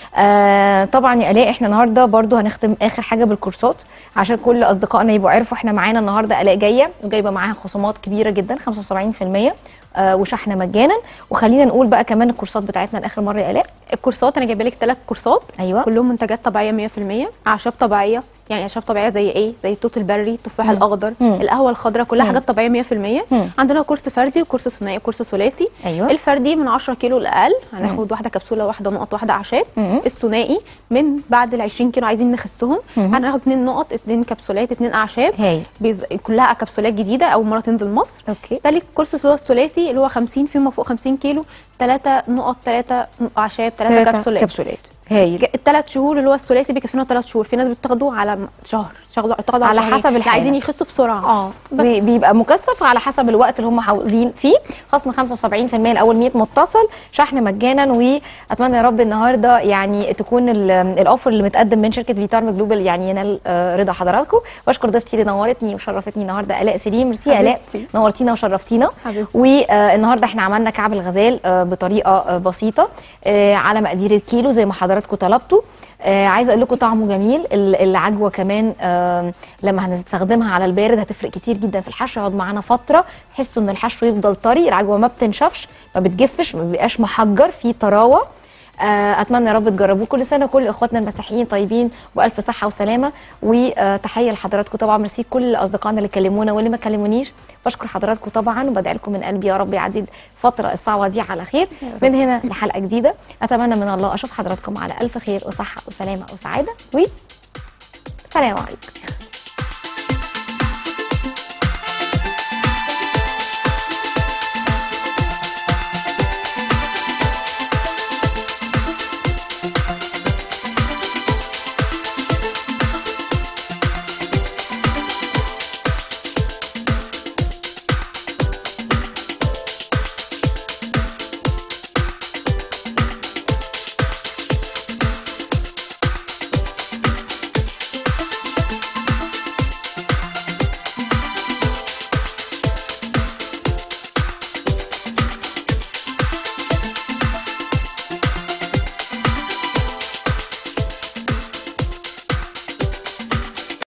[SPEAKER 1] آه طبعا يا الاء احنا النهارده برضو هنختم اخر حاجه بالكورسات عشان كل اصدقائنا يبقوا عرفوا احنا معانا النهارده الاء جايه وجايبه معاها خصومات كبيره جدا 75% آه وشحن مجانا وخلينا نقول بقى كمان الكورسات بتاعتنا لاخر مره يا الاء
[SPEAKER 5] الكورسات انا جايبه لك ثلاث كورسات
[SPEAKER 1] ايوه
[SPEAKER 5] كلهم منتجات طبيعيه 100% اعشاب طبيعيه يعني اعشاب طبيعيه زي ايه زي التوت البري التفاح
[SPEAKER 1] مم.
[SPEAKER 5] الاخضر
[SPEAKER 1] مم.
[SPEAKER 5] القهوه الخضراء كلها
[SPEAKER 1] مم.
[SPEAKER 5] حاجات طبيعيه 100%
[SPEAKER 1] مم.
[SPEAKER 5] عندنا كورس فردي وكورس ثنائي وكورس ثلاثي
[SPEAKER 1] ايوه
[SPEAKER 5] الفردي من 10 كيلو الاقل هناخد واحده كبسوله واحده نقط واحده اعشاب
[SPEAKER 1] مم.
[SPEAKER 5] الثنائي من بعد ال 20 كيلو عايزين نخسهم
[SPEAKER 1] مم.
[SPEAKER 5] هناخد اثنين نقط اثنين كبسولات اثنين اعشاب
[SPEAKER 1] هاي
[SPEAKER 5] بيز... كلها كبسولات جديده اول مره تنزل مصر
[SPEAKER 1] اوكي
[SPEAKER 5] تالت كورس اللي هو الثلاثي اللي هو 50 فيما فوق 50 كيلو ثلاثه نقط ثلاثه اعشاب ثلاثه
[SPEAKER 1] ثلاثة
[SPEAKER 5] كبسولات
[SPEAKER 1] كبسولات هايل
[SPEAKER 5] الثلاث شهور اللي هو الثلاثي بيكفينا ثلاث شهور في ناس بتاخده على م- شهر شهر بتاخده
[SPEAKER 1] على
[SPEAKER 5] شهرين.
[SPEAKER 1] حسب
[SPEAKER 5] اللي
[SPEAKER 1] الحالة.
[SPEAKER 5] عايزين يخسوا بسرعه
[SPEAKER 1] اه
[SPEAKER 5] بس.
[SPEAKER 1] بي- بيبقى مكثف على حسب الوقت اللي هم عاوزين فيه خصم 75% الاول 100 متصل شحن مجانا واتمنى يا رب النهارده يعني تكون ال- الاوفر اللي متقدم من شركه فيتارم جلوبال يعني ينال آه، رضا حضراتكم بشكر ضيفتي اللي نورتني وشرفتني النهارده الاء سليم ميرسي يا الاء
[SPEAKER 5] حبيبتي.
[SPEAKER 1] نورتينا وشرفتينا
[SPEAKER 5] حبيبتي.
[SPEAKER 1] والنهارده احنا عملنا كعب الغزال آه، بطريقه آه، بسيطه آه، على مقادير الكيلو زي ما حضراتكم طلبتوا آه، عايزه اقول لكم طعمه جميل ال- العجوه كمان آه، لما هنستخدمها على البارد هتفرق كتير جدا في الحشو يقعد معانا فتره تحسوا ان الحشو يفضل طري العجوه ما بتنشفش ما بتجفش ما بيبقاش محجر في طراوه آه، اتمنى يا رب تجربوه كل سنه كل اخواتنا المسيحيين طيبين والف صحه وسلامه وتحيه لحضراتكم طبعا ميرسي كل اصدقائنا اللي كلمونا واللي ما كلمونيش بشكر حضراتكم طبعا وبدعي لكم من قلبي يا رب يعدي الفتره الصعبه دي على خير من هنا لحلقه جديده اتمنى من الله اشوف حضراتكم على الف خير وصحه وسلامه وسعاده و سلام عليكم